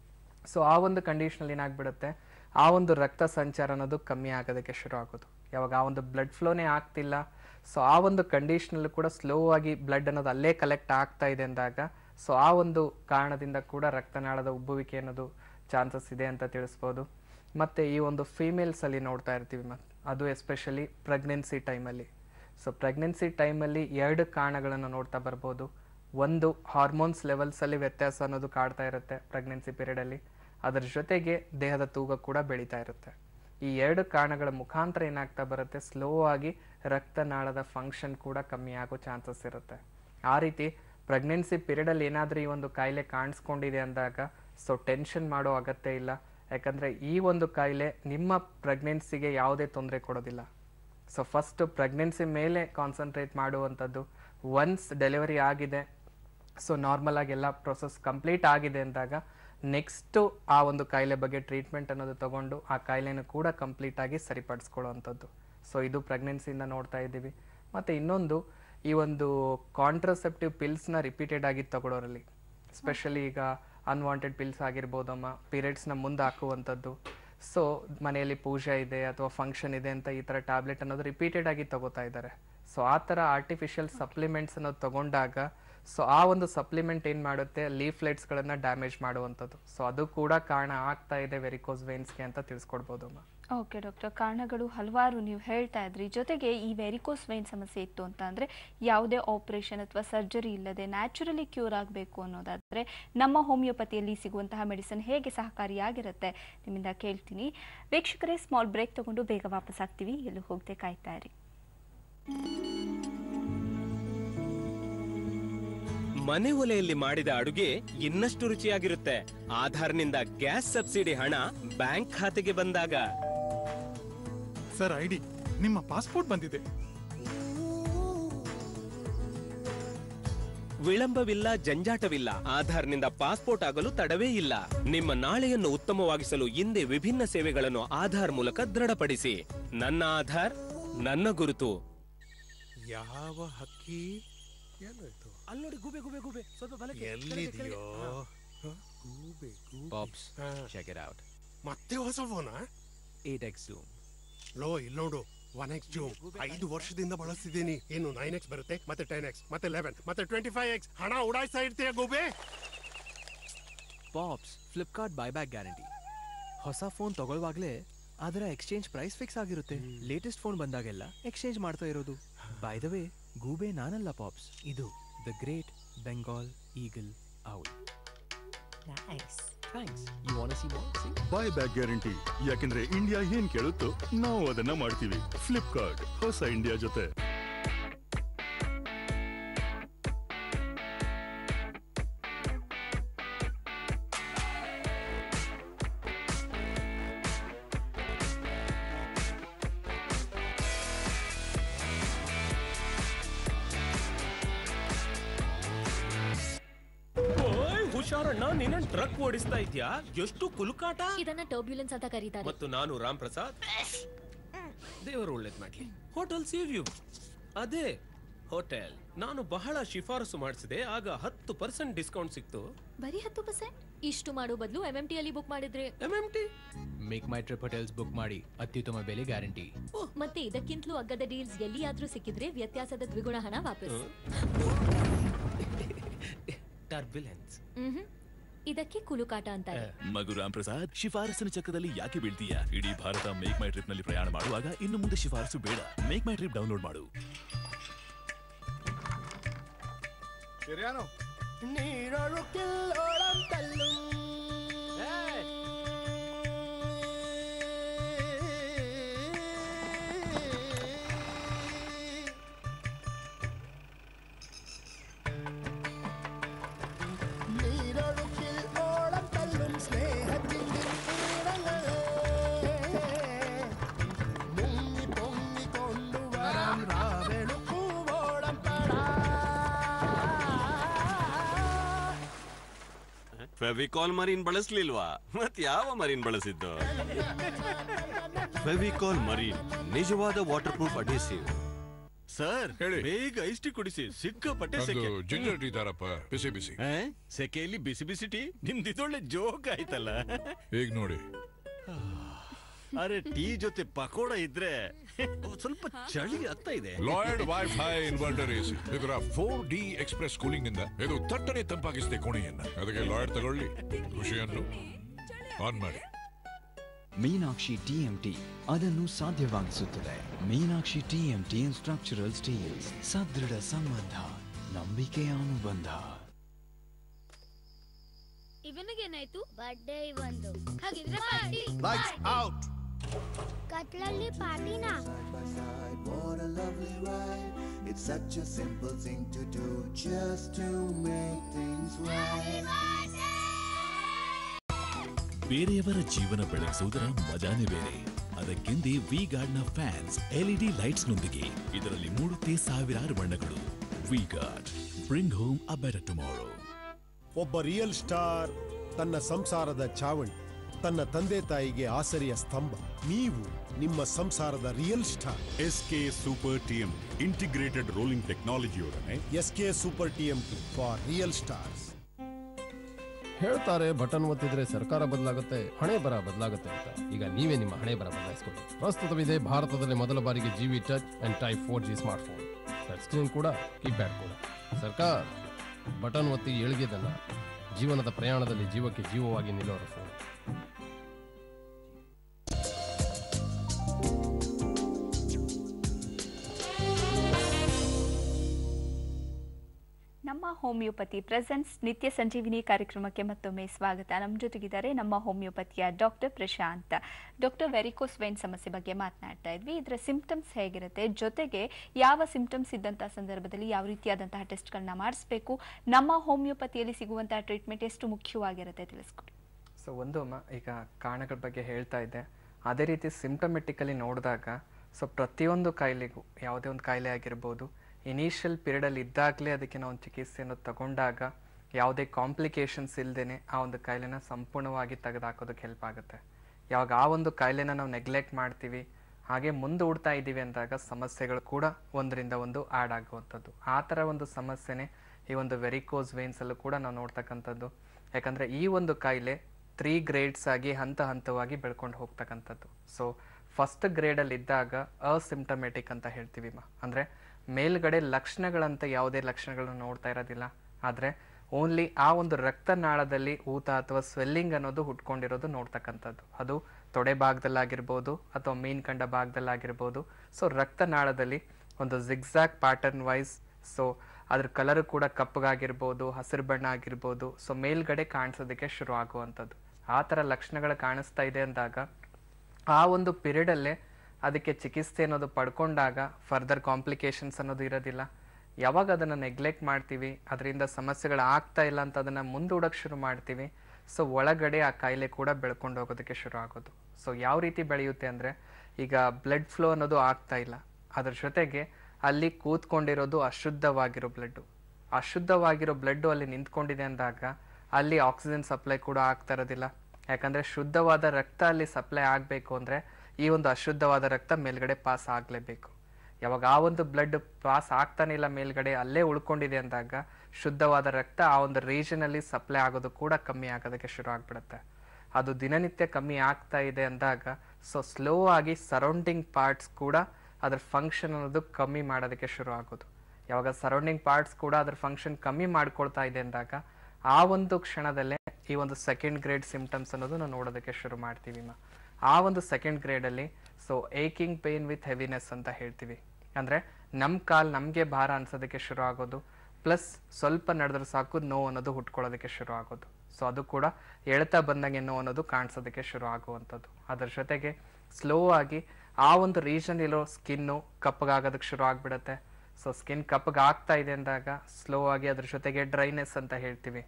ಸೊ ಆ ಒಂದು ಕಂಡೀಷನಲ್ಲಿ ಏನಾಗ್ಬಿಡುತ್ತೆ ಆ ಒಂದು ರಕ್ತ ಸಂಚಾರ ಅನ್ನೋದು ಕಮ್ಮಿ ಆಗೋದಕ್ಕೆ ಶುರು ಆಗೋದು ಯಾವಾಗ ಆ ಒಂದು ಬ್ಲಡ್ ಫ್ಲೋನೇ ಆಗ್ತಿಲ್ಲ ಸೊ ಆ ಒಂದು ಕಂಡೀಷನಲ್ಲೂ ಕೂಡ ಸ್ಲೋ ಆಗಿ ಬ್ಲಡ್ ಅನ್ನೋದು ಅಲ್ಲೇ ಕಲೆಕ್ಟ್ ಆಗ್ತಾ ಇದೆ ಅಂದಾಗ ಸೊ ಆ ಒಂದು ಕಾರಣದಿಂದ ಕೂಡ ರಕ್ತನಾಳದ ಉಬ್ಬುವಿಕೆ ಅನ್ನೋದು ಚಾನ್ಸಸ್ ಇದೆ ಅಂತ ತಿಳಿಸ್ಬೋದು ಮತ್ತು ಈ ಒಂದು ಫೀಮೇಲ್ಸಲ್ಲಿ ನೋಡ್ತಾ ಇರ್ತೀವಿ ಮತ್ತು ಅದು ಎಸ್ಪೆಷಲಿ ಪ್ರೆಗ್ನೆನ್ಸಿ ಟೈಮಲ್ಲಿ ಸೊ ಪ್ರೆಗ್ನೆನ್ಸಿ ಟೈಮಲ್ಲಿ ಎರಡು ಕಾರಣಗಳನ್ನು ನೋಡ್ತಾ ಬರ್ಬೋದು ಒಂದು ಹಾರ್ಮೋನ್ಸ್ ಲೆವೆಲ್ಸಲ್ಲಿ ವ್ಯತ್ಯಾಸ ಅನ್ನೋದು ಕಾಡ್ತಾ ಇರುತ್ತೆ ಪ್ರೆಗ್ನೆನ್ಸಿ ಪೀರಿಯಡಲ್ಲಿ ಅದರ ಜೊತೆಗೆ ದೇಹದ ತೂಕ ಕೂಡ ಬೆಳೀತಾ ಇರುತ್ತೆ ಈ ಎರಡು ಕಾರಣಗಳ ಮುಖಾಂತರ ಏನಾಗ್ತಾ ಬರುತ್ತೆ ಸ್ಲೋ ಆಗಿ ರಕ್ತನಾಳದ ಫಂಕ್ಷನ್ ಕೂಡ ಕಮ್ಮಿ ಆಗೋ ಚಾನ್ಸಸ್ ಇರುತ್ತೆ ಆ ರೀತಿ ಪ್ರೆಗ್ನೆನ್ಸಿ ಪೀರಿಯಡಲ್ಲಿ ಏನಾದರೂ ಈ ಒಂದು ಕಾಯಿಲೆ ಕಾಣಿಸ್ಕೊಂಡಿದೆ ಅಂದಾಗ ಸೊ ಟೆನ್ಷನ್ ಮಾಡೋ ಅಗತ್ಯ ಇಲ್ಲ ಯಾಕಂದರೆ ಈ ಒಂದು ಕಾಯಿಲೆ ನಿಮ್ಮ ಪ್ರೆಗ್ನೆನ್ಸಿಗೆ ಯಾವುದೇ ತೊಂದರೆ ಕೊಡೋದಿಲ್ಲ ಸೊ ಫಸ್ಟ್ ಪ್ರೆಗ್ನೆನ್ಸಿ ಮೇಲೆ ಕಾನ್ಸಂಟ್ರೇಟ್ ಮಾಡುವಂಥದ್ದು ಒನ್ಸ್ ಡೆಲಿವರಿ ಆಗಿದೆ ಸೊ ನಾರ್ಮಲ್ ಆಗಿ ಎಲ್ಲ ಪ್ರೊಸೆಸ್ ಕಂಪ್ಲೀಟ್ ಆಗಿದೆ ಅಂದಾಗ ನೆಕ್ಸ್ಟು ಆ ಒಂದು ಕಾಯಿಲೆ ಬಗ್ಗೆ ಟ್ರೀಟ್ಮೆಂಟ್ ಅನ್ನೋದು ತಗೊಂಡು ಆ ಕಾಯಿಲೆನ ಕೂಡ ಕಂಪ್ಲೀಟ್ ಆಗಿ ಸರಿಪಡಿಸ್ಕೊಳ್ಳುವಂಥದ್ದು ಸೊ ಇದು ಪ್ರೆಗ್ನೆನ್ಸಿಯಿಂದ ನೋಡ್ತಾ ಇದ್ದೀವಿ ಮತ್ತು ಇನ್ನೊಂದು ಈ ಒಂದು ಕಾಂಟ್ರಸೆಪ್ಟಿವ್ ಪಿಲ್ಸ್ನ ರಿಪೀಟೆಡ್ ಆಗಿ ತಗೊಳ್ಳೋರಲ್ಲಿ ಸ್ಪೆಷಲಿ ಈಗ ಅನ್ವಾಂಟೆಡ್ ಪಿಲ್ಸ್ ಆಗಿರ್ಬೋದಮ್ಮ ಪೀರಿಯಡ್ಸ್ನ ಮುಂದೆ ಹಾಕುವಂಥದ್ದು ಸೊ ಮನೆಯಲ್ಲಿ ಪೂಜೆ ಇದೆ ಅಥವಾ ಫಂಕ್ಷನ್ ಇದೆ ಅಂತ ಈ ಥರ ಟ್ಯಾಬ್ಲೆಟ್ ಅನ್ನೋದು ರಿಪೀಟೆಡ್ ಆಗಿ ತಗೋತಾ ಇದ್ದಾರೆ ಸೊ ಆ ಥರ ಆರ್ಟಿಫಿಷಿಯಲ್ ಸಪ್ಲಿಮೆಂಟ್ಸ್ ಅನ್ನೋದು ತಗೊಂಡಾಗ ಸೊ ಆ ಒಂದು ಸಪ್ಲಿಮೆಂಟ್ ಏನು ಮಾಡುತ್ತೆ ಲೀಫ್ಲೆಟ್ಸ್ಗಳನ್ನು ಡ್ಯಾಮೇಜ್ ಮಾಡುವಂಥದ್ದು ಸೊ ಅದು ಕೂಡ ಕಾರಣ ಆಗ್ತಾ ಇದೆ ವೆರಿಕೋಸ್ ವೇನ್ಸ್ಗೆ ಅಂತ ತಿಳಿಸ್ಕೊಡ್ಬೋದು ಅಮ್ಮ ಓಕೆ ಡಾಕ್ಟರ್ ಕಾರಣಗಳು ಹಲವಾರು ನೀವು ಹೇಳ್ತಾ ಇದ್ರಿ ಜೊತೆಗೆ ಈ ವೆರಿಕೋಸ್ ವೈನ್ ಸಮಸ್ಯೆ ಇತ್ತು ಅಂತ ಅಂದರೆ ಯಾವುದೇ ಆಪರೇಷನ್ ಅಥವಾ ಸರ್ಜರಿ ಇಲ್ಲದೆ ನ್ಯಾಚುರಲಿ ಕ್ಯೂರ್ ಆಗಬೇಕು ಅನ್ನೋದಾದರೆ ನಮ್ಮ ಹೋಮಿಯೋಪತಿಯಲ್ಲಿ ಸಿಗುವಂತಹ ಮೆಡಿಸಿನ್ ಹೇಗೆ ಸಹಕಾರಿಯಾಗಿರುತ್ತೆ ನಿಮ್ಮಿಂದ ಕೇಳ್ತೀನಿ ವೀಕ್ಷಕರೇ ಸ್ಮಾಲ್ ಬ್ರೇಕ್ ತಗೊಂಡು ಬೇಗ ವಾಪಸ್ ಆಗ್ತೀವಿ ಎಲ್ಲೂ ಹೋಗದೆ ಕಾಯ್ತಾ ಇರಿ ಮನೆ ಒಲೆಯಲ್ಲಿ ಮಾಡಿದ ಅಡುಗೆ ಇನ್ನಷ್ಟು ರುಚಿಯಾಗಿರುತ್ತೆ ಆಧಾರ್ನಿಂದ ಗ್ಯಾಸ್ ಸಬ್ಸಿಡಿ ಹಣ ಬ್ಯಾಂಕ್ ಖಾತೆಗೆ ಬಂದಾಗ ಸರ್ ಐಡಿ ನಿಮ್ಮ ಪಾಸ್ಪೋರ್ಟ್ ಬಂದಿದೆ ವಿಳಂಬವಿಲ್ಲ ಜಂಜಾಟವಿಲ್ಲ ಆಧಾರ್ನಿಂದ ಪಾಸ್ಪೋರ್ಟ್ ಆಗಲು ತಡವೇ ಇಲ್ಲ ನಿಮ್ಮ ನಾಳೆಯನ್ನು ಉತ್ತಮವಾಗಿಸಲು ಹಿಂದೆ ವಿಭಿನ್ನ ಸೇವೆಗಳನ್ನು ಆಧಾರ್ ಮೂಲಕ ದೃಢಪಡಿಸಿ ನನ್ನ ಆಧಾರ್ ನನ್ನ ಗುರುತು ಯಾವ ಹಕ್ಕಿ ಎಲ್ಲೋಯ್ತು ಅಲ್ಲಿ ನೋಡಿ ಗೂಬೆ ಗೂಬೆ ಗೂಬೆ ಸ್ವಲ್ಪ ಎಲ್ಲಿದೆಯೋ ಹ? ಗೂಬೆ ಗೂಬೆ. Bob's, ಹಾ. check it out. ಮತ್ತೆ ಹೊಸ ಫೋನಾ 8x zoom. ಲೋ ಇಲ್ಲಿ ನೋಡು ಒನ್ ಎಕ್ಸ್ ಜೂಮ್ ಐದು ವರ್ಷದಿಂದ ಬಳಸ್ತಿದ್ದೀನಿ ಇನ್ನು ನೈನ್ ಎಕ್ಸ್ ಬರುತ್ತೆ ಮತ್ತೆ ಟೆನ್ ಎಕ್ಸ್ ಮತ್ತೆ ಲೆವೆನ್ ಮತ್ತೆ ಟ್ವೆಂಟಿ ಫೈವ್ ಎಕ್ಸ್ ಹಣ ಉಡಾಯಿಸ್ತಾ ಇರ್ತೀಯ ಗೂಬೆ Bob's, ಫ್ಲಿಪ್ಕಾರ್ಟ್ ಬೈಬ್ಯಾಕ್ ಗ್ಯಾರಂಟಿ ಹೊಸ ಫೋನ್ ತಗೊಳ್ವಾಗ್ಲೇ ಅದರ ಎಕ್ಸ್ಚೇಂಜ್ ಪ್ರೈಸ್ ಫಿಕ್ಸ್ ಆಗಿರುತ್ತೆ ಲೇಟೆಸ್ಟ್ ಫೋನ್ ಬಂದಾಗೆಲ್ಲ ಎಕ್ಸ್ಚೇಂಜ್ ಮಾಡ್ತಾ ಇರೋದು ಬೈ ದ ವೇ ಗೂಬೆ ನಾನಲ್ಲ ಪಾಪ್ಸ್ ಇದು the great Bengal eagle owl thanks you want see more buyback guarantee ಯಾಕೆಂದ್ರೆ ಇಂಡಿಯಾ ಏನ್ ಕೇಳುತ್ತೋ ನಾವು ಅದನ್ನ ಮಾಡ್ತೀವಿ ಫ್ಲಿಪ್ಕಾರ್ಟ್ ಹೊಸ ಇಂಡಿಯಾ ಜೊತೆ ಹುಷಾರಣ್ಣ ನೀನ ಟ್ರಕ್ ಓಡಿಸ್ತಾ ಇದ್ಯಾ ಎಷ್ಟು ಕುಲುಕಾಟ ಇದನ್ನ ಟರ್ಬ್ಯುಲೆನ್ಸ್ ಅಂತ ಕರೀತಾರೆ ಮತ್ತು ನಾನು ರಾಮ್ ಪ್ರಸಾದ್ ದೇವರು ಒಳ್ಳೇದ್ ಮಾಡ್ಲಿ ಹೋಟೆಲ್ ಸೇವ್ ಯು ಅದೇ ಹೋಟೆಲ್ ನಾನು ಬಹಳ ಶಿಫಾರಸು ಮಾಡಿಸಿದೆ ಆಗ ಹತ್ತು ಪರ್ಸೆಂಟ್ ಡಿಸ್ಕೌಂಟ್ ಸಿಕ್ತು ಬರೀ ಹತ್ತು ಪರ್ಸೆಂಟ್ ಇಷ್ಟು ಮಾಡೋ ಬದಲು ಎಂ ಎಂ ಟಿ ಅಲ್ಲಿ ಬುಕ್ ಮಾಡಿದ್ರೆ M M T make my trip hotels book ಮಾಡಿ ಅತ್ಯುತ್ತಮ ಬೆಲೆ ಗ್ಯಾರಂಟಿ ಮತ್ತೆ ಇದಕ್ಕಿಂತಲೂ ಅಗ್ಗದ ಡೀಲ್ಸ್ ಎಲ್ಲಿಯಾದ್ರೂ ಸಿಕ್ಕಿದ್ರೆ ವ್ಯತ್ಯಾಸದ ದ್ವಿಗುಣ ಹಣ ವಾಪಸ್ ಟರ್ಬ್ಯುಲೆನ್ಸ್ ಮ್ಹೂ. ಇದಕ್ಕೆ ಕುಲುಕಾಟ ಅಂತಾರೆ ಮಗು ರಾಮ್ ಪ್ರಸಾದ್ ಶಿಫಾರಸಿನ ಚಕ್ರದಲ್ಲಿ ಯಾಕೆ ಬೀಳ್ತೀಯಾ ಇಡೀ ಭಾರತ ಮೇಕ್ ಮೈ ಟ್ರಿಪ್ ನಲ್ಲಿ ಪ್ರಯಾಣ ಮಾಡುವಾಗ ಇನ್ನು ಮುಂದೆ ಶಿಫಾರಸು ಬೇಡ ಮೇಕ್ ಮೈ ಟ್ರಿಪ್ ಡೌನ್ಲೋಡ್ ಮಾಡು ಫೆವಿಕಾಲ್ ಮರೀನ್ ಬಳಸ್ಲಿಲ್ವಾ ಮತ್ ಯಾವ ಮರೀನ್ ಬಳಸಿದ್ದು ಫೆವಿಕಾಲ್ ಮರೀನ್ ನಿಜವಾದ ವಾಟರ್ ಪ್ರೂಫ್ ಅಡೇಸಿವ್ ಸರ್ ಬೇಗ ಐಸ್ ಟೀ ಕುಡಿಸಿ ಸಿಕ್ಕಾಪಟ್ಟೆ ಸೆಕೆ ಜಿಂಜರ್ ಟೀ ತಾರಪ್ಪ ಬಿಸಿ ಬಿಸಿ ಆ? ಸೆಕೆಯಲ್ಲಿ ಬಿಸಿ ಬಿಸಿ ಟೀ ನಿಮ್ದಿದೊಳ್ಳೆ ಜೋಕ್ ಆಯ್ತಲ್ಲ ಈಗ ನೋಡಿ ಅರೆ ಟೀ ಜೊತೆ ಪಕೋಡ ಇದ್ರೆ ಸ್ವಲ್ಪ ಚಳಿ ಆಗ್ತಾ ಇದೆ ಲಾಯ್ಡ್ ವೈಫೈ ಇನ್ವರ್ಟರ್ ಎಸಿ ಇದರ ಫೋರ್ ಡಿ ಎಕ್ಸ್ಪ್ರೆಸ್ ಕೂಲಿಂಗ್ ಇಂದ ಇದು ತಟ್ಟನೆ ತಂಪಾಗಿಸುತ್ತೆ ಕೋಣೆಯನ್ನ ಅದಕ್ಕೆ ಲಾಯ್ಡ್ ತಗೊಳ್ಳಿ ಖುಷಿಯನ್ನು ಆನ್ ಮಾಡಿ ಮೀನಾಕ್ಷಿ ಟಿಎಂಟಿ ಅದನ್ನು ಸಾಧ್ಯವಾಗಿಸುತ್ತದೆ ಮೀನಾಕ್ಷಿ ಟಿಎಂಟಿ ಸ್ಟ್ರಕ್ಚರಲ್ ಸ್ಟೀಲ್ಸ್ ಸದೃಢ ಸಂಬಂಧ ನಂಬಿಕೆಯ ಅನುಬಂಧ ಇವನಿಗೇನಾಯ್ತು ಬರ್ಡೇ ಇವಂದು ಹಾಗಿದ್ರೆ ಪಾರ್ಟಿ ಔಟ್ ಕತ್ಲಲ್ಲಿ ಪಾರ್ಟಿನಾ What a lovely ride. It's such a simple thing to do just to make things right. ಬೇರೆಯವರ ಜೀವನ ಬೆಳಗಿಸುವುದರ ಮಜಾನೇ ಬೇರೆ ಅದಕ್ಕೆಂದೇ ವಿ ಗಾರ್ಡ್ನ ಫ್ಯಾನ್ಸ್ ಎಲ್ಇಡಿ ಲೈಟ್ಸ್ ನೊಂದಿಗೆ ಇದರಲ್ಲಿ ಮೂಡುತ್ತೆ ಸಾವಿರಾರು ಬಣ್ಣಗಳು V Guard bring home a better tomorrow ಒಬ್ಬ ರಿಯಲ್ ಸ್ಟಾರ್ ತನ್ನ ಸಂಸಾರದ ಚಾವಣಿ ತನ್ನ ತಂದೆ ತಾಯಿಗೆ ಆಸರಿಯ ಸ್ತಂಭ ನೀವು ನಿಮ್ಮ ಸಂಸಾರದ real star S K super TM integrated rolling ಟೆಕ್ನಾಲಜಿಯೊಡನೆ S K super TM for real stars ಹೇಳ್ತಾರೆ ಬಟನ್ ಒತ್ತಿದ್ರೆ ಸರ್ಕಾರ ಬದಲಾಗುತ್ತೆ ಹಣೆ ಬರ ಬದಲಾಗುತ್ತೆ ಅಂತ ಈಗ ನೀವೇ ನಿಮ್ಮ ಹಣೆ ಬರ ಬದಲಾಯಿಸ್ಕೊಳ್ಳಿ ಪ್ರಸ್ತುತವಿದೆ ಭಾರತದಲ್ಲಿ ಮೊದಲ ಬಾರಿಗೆ G V touch and type four G smartphone touch screen ಕೂಡ ಕೀಪ್ಯಾಡ್ ಕೂಡ ಸರ್ಕಾರ ಬಟನ್ ಒತ್ತಿ ಏಳಿಗೆದಲ್ಲ ಜೀವನದ ಪ್ರಯಾಣದಲ್ಲಿ ಜೀವಕ್ಕೆ ಜೀವವಾಗಿ ನಿಲ್ಲೋರ ಫೋನ್ ನಮ್ಮ ಹೋಮಿಯೋಪತಿ ಪ್ರೆಸೆನ್ಸ್ ನಿತ್ಯ ಸಂಜೀವಿನಿ ಕಾರ್ಯಕ್ರಮಕ್ಕೆ ಮತ್ತೊಮ್ಮೆ ಸ್ವಾಗತ ನಮ್ಮ ಜೊತೆಗಿದ್ದಾರೆ ನಮ್ಮ ಹೋಮಿಯೋಪತಿಯ doctor Prashant doctor varicose vein ಸಮಸ್ಯೆ ಬಗ್ಗೆ ಮಾತನಾಡ್ತಾ ಇದ್ವಿ ಇದರ ಸಿಂಪ್ಟಮ್ಸ್ ಹೇಗಿರುತ್ತೆ ಜೊತೆಗೆ ಯಾವ ಸಿಂಪ್ಟಮ್ಸ್ ಇದ್ದಂತಹ ಸಂದರ್ಭದಲ್ಲಿ ಯಾವ ರೀತಿಯಾದಂತಹ ಟೆಸ್ಟ್ಗಳನ್ನ ಮಾಡಿಸ್ಬೇಕು ನಮ್ಮ ಹೋಮಿಯೋಪತಿಯಲ್ಲಿ ಸಿಗುವಂತಹ ಟ್ರೀಟ್ಮೆಂಟ್ ಎಷ್ಟು ಮುಖ್ಯವಾಗಿರುತ್ತೆ ತಿಳಿಸ್ಕೊಡಿ ಸೊ ಒಂದು ಅಮ್ಮ ಈಗ ಕಾರಣಗಳ ಬಗ್ಗೆ ಹೇಳ್ತಾ ಇದ್ದೆ ಅದೇ ರೀತಿ ಸಿಂಪ್ಟಮೆಟಿಕಲಿ ನೋಡಿದಾಗ ಸೊ ಪ್ರತಿಯೊಂದು ಕಾಯಿಲೆಗೂ ಯಾವುದೇ ಒಂದು ಕಾಯಿಲೆ ಆಗಿರ್ಬೋದು ಇನಿಷಿಯಲ್ ಪೀರಿಯಡಲ್ಲಿ ಇದ್ದಾಗಲೇ ಅದಕ್ಕೆ ನಾವು ಒಂದು ಚಿಕಿತ್ಸೆಯನ್ನು ತಗೊಂಡಾಗ ಯಾವುದೇ ಕಾಂಪ್ಲಿಕೇಶನ್ಸ್ ಇಲ್ಲದೇ ಆ ಒಂದು ಕಾಯಿಲೆನ ಸಂಪೂರ್ಣವಾಗಿ ತೆಗೆದುಹಾಕೋದಕ್ಕೆ ಹೆಲ್ಪ್ ಆಗುತ್ತೆ ಯಾವಾಗ ಆ ಒಂದು ಕಾಯಿಲೆನ ನಾವು ನೆಗ್ಲೆಕ್ಟ್ ಮಾಡ್ತೀವಿ ಹಾಗೆ ಮುಂದೂಡ್ತಾ ಇದ್ದೀವಿ ಅಂದಾಗ ಸಮಸ್ಯೆಗಳು ಕೂಡ ಒಂದರಿಂದ ಒಂದು ಆ್ಯಡ್ ಆಗುವಂಥದ್ದು ಆ ಥರ ಒಂದು ಸಮಸ್ಯೆನೇ ಈ ಒಂದು ವೆರಿಕೋಸ್ ವೇನ್ಸಲ್ಲೂ ಕೂಡ ನಾವು ನೋಡ್ತಕ್ಕಂಥದ್ದು ಯಾಕಂದರೆ ಈ ಒಂದು ಕಾಯಿಲೆ ತ್ರೀ ಗ್ರೇಡ್ಸ್ ಆಗಿ ಹಂತ ಹಂತವಾಗಿ ಬೆಳ್ಕೊಂಡು ಹೋಗ್ತಕ್ಕಂಥದ್ದು ಸೊ ಫಸ್ಟ್ ಗ್ರೇಡಲ್ಲಿ ಇದ್ದಾಗ ಅಸಿಂಪ್ಟಮೆಟಿಕ್ ಅಂತ ಹೇಳ್ತೀವಿ ಮಾ ಅಂದರೆ ಮೇಲ್ಗಡೆ ಲಕ್ಷಣಗಳಂತ ಯಾವುದೇ ಲಕ್ಷಣಗಳನ್ನು ನೋಡ್ತಾ ಇರೋದಿಲ್ಲ ಆದರೆ ಓನ್ಲಿ ಆ ಒಂದು ರಕ್ತನಾಳದಲ್ಲಿ ಊತ ಅಥವಾ ಸ್ವೆಲ್ಲಿಂಗ್ ಅನ್ನೋದು ಹುಟ್ಕೊಂಡಿರೋದು ನೋಡ್ತಕ್ಕಂಥದ್ದು ಅದು ತೊಡೆ ಭಾಗದಲ್ಲಾಗಿರ್ಬೋದು ಅಥವಾ ಮೀನ್ ಕಂಡ ಭಾಗದಲ್ಲಾಗಿರ್ಬೋದು ಸೊ ರಕ್ತನಾಳದಲ್ಲಿ ಒಂದು ಜಿಗ್ಸಾಕ್ ಪ್ಯಾಟರ್ನ್ ವೈಸ್ ಸೊ ಅದ್ರ ಕಲರು ಕೂಡ ಕಪ್ಪಗಾಗಿರ್ಬೋದು ಹಸಿರು ಬಣ್ಣ ಆಗಿರ್ಬೋದು ಸೊ ಮೇಲ್ಗಡೆ ಕಾಣಿಸೋದಕ್ಕೆ ಶುರು ಆಗುವಂಥದ್ದು ಆ ಥರ ಲಕ್ಷಣಗಳು ಕಾಣಿಸ್ತಾ ಇದೆ ಅಂದಾಗ ಆ ಒಂದು ಪಿರಿಯಡಲ್ಲೇ ಅದಕ್ಕೆ ಚಿಕಿತ್ಸೆ ಅನ್ನೋದು ಪಡ್ಕೊಂಡಾಗ ಫರ್ದರ್ ಕಾಂಪ್ಲಿಕೇಶನ್ಸ್ ಅನ್ನೋದು ಇರೋದಿಲ್ಲ ಯಾವಾಗ ಅದನ್ನು ನೆಗ್ಲೆಕ್ಟ್ ಮಾಡ್ತೀವಿ ಅದರಿಂದ ಸಮಸ್ಯೆಗಳು ಆಗ್ತಾ ಇಲ್ಲ ಅಂತ ಅದನ್ನು ಮುಂದೂಡೋಕ್ಕೆ ಶುರು ಮಾಡ್ತೀವಿ ಸೊ ಒಳಗಡೆ ಆ ಕಾಯಿಲೆ ಕೂಡ ಬೆಳ್ಕೊಂಡು ಹೋಗೋದಕ್ಕೆ ಶುರು ಆಗೋದು ಸೊ ಯಾವ ರೀತಿ ಬೆಳೆಯುತ್ತೆ ಅಂದರೆ ಈಗ ಬ್ಲಡ್ ಫ್ಲೋ ಅನ್ನೋದು ಆಗ್ತಾ ಇಲ್ಲ ಅದ್ರ ಜೊತೆಗೆ ಅಲ್ಲಿ ಕೂತ್ಕೊಂಡಿರೋದು ಅಶುದ್ಧವಾಗಿರೋ ಬ್ಲಡ್ಡು ಅಶುದ್ಧವಾಗಿರೋ ಬ್ಲಡ್ಡು ಅಲ್ಲಿ ನಿಂತ್ಕೊಂಡಿದೆ ಅಂದಾಗ ಅಲ್ಲಿ ಆಕ್ಸಿಜನ್ ಸಪ್ಲೈ ಕೂಡ ಆಗ್ತಾ ಇರೋದಿಲ್ಲ ಯಾಕಂದರೆ ಶುದ್ಧವಾದ ರಕ್ತ ಅಲ್ಲಿ ಸಪ್ಲೈ ಆಗಬೇಕು ಅಂದರೆ ಈ ಒಂದು ಅಶುದ್ಧವಾದ ರಕ್ತ ಮೇಲ್ಗಡೆ ಪಾಸ್ ಆಗಲೇಬೇಕು ಯಾವಾಗ ಆ ಒಂದು ಬ್ಲಡ್ ಪಾಸ್ ಆಗ್ತಾನೆ ಇಲ್ಲ ಮೇಲ್ಗಡೆ ಅಲ್ಲೇ ಉಳ್ಕೊಂಡಿದೆ ಅಂದಾಗ ಶುದ್ಧವಾದ ರಕ್ತ ಆ ಒಂದು ರೀಜನಲ್ಲಿ ಸಪ್ಲೈ ಆಗೋದು ಕೂಡ ಕಮ್ಮಿ ಆಗೋದಕ್ಕೆ ಶುರು ಆಗ್ಬಿಡುತ್ತೆ ಅದು ದಿನನಿತ್ಯ ಕಮ್ಮಿ ಆಗ್ತಾ ಇದೆ ಅಂದಾಗ ಸೊ ಸ್ಲೋ ಆಗಿ ಸರೌಂಡಿಂಗ್ ಪಾರ್ಟ್ಸ್ ಕೂಡ ಅದ್ರ ಫಂಕ್ಷನ್ ಅನ್ನೋದು ಕಮ್ಮಿ ಮಾಡೋದಕ್ಕೆ ಶುರು ಆಗೋದು ಯಾವಾಗ ಸರೌಂಡಿಂಗ್ ಪಾರ್ಟ್ಸ್ ಕೂಡ ಅದ್ರ ಫಂಕ್ಷನ್ ಕಮ್ಮಿ ಮಾಡ್ಕೊಳ್ತಾ ಇದೆ ಅಂದಾಗ ಆ ಒಂದು ಕ್ಷಣದಲ್ಲೇ ಈ ಒಂದು ಸೆಕೆಂಡ್ ಗ್ರೇಡ್ ಸಿಂಪ್ಟಮ್ಸ್ ಅನ್ನೋದು ನಾವು ನೋಡೋದಕ್ಕೆ ಶುರು ಮಾಡ್ತೀವಿ ಮಾ ಆ ಒಂದು ಸೆಕೆಂಡ್ ಗ್ರೇಡಲ್ಲಿ so aching pain with heaviness ಅಂತ ಹೇಳ್ತೀವಿ ಅಂದರೆ ನಮ್ಮ ಕಾಲು ನಮಗೆ ಭಾರ ಅನ್ಸೋದಕ್ಕೆ ಶುರು ಆಗೋದು ಪ್ಲಸ್ ಸ್ವಲ್ಪ ನಡೆದ್ರೆ ಸಾಕು ನೋವು ಅನ್ನೋದು ಹುಟ್ಕೊಳ್ಳೋದಕ್ಕೆ ಶುರು ಆಗೋದು ಸೊ ಅದು ಕೂಡ ಎಳ್ತಾ ಬಂದಂಗೆ ನೋವು ಅನ್ನೋದು ಕಾಣಿಸೋದಕ್ಕೆ ಶುರು ಆಗುವಂಥದ್ದು ಅದರ ಜೊತೆಗೆ ಸ್ಲೋ ಆಗಿ ಆ ಒಂದು ರೀಜನ್ ಇರೋ ಸ್ಕಿನ್ನು ಕಪ್ಪಗಾಗೋದಕ್ಕೆ ಶುರು ಆಗಿಬಿಡುತ್ತೆ ಸೊ ಸ್ಕಿನ್ ಕಪ್ಪಗೆ ಆಗ್ತಾ ಇದೆ ಅಂದಾಗ ಸ್ಲೋ ಆಗಿ ಅದ್ರ ಜೊತೆಗೆ ಡ್ರೈನೆಸ್ ಅಂತ ಹೇಳ್ತೀವಿ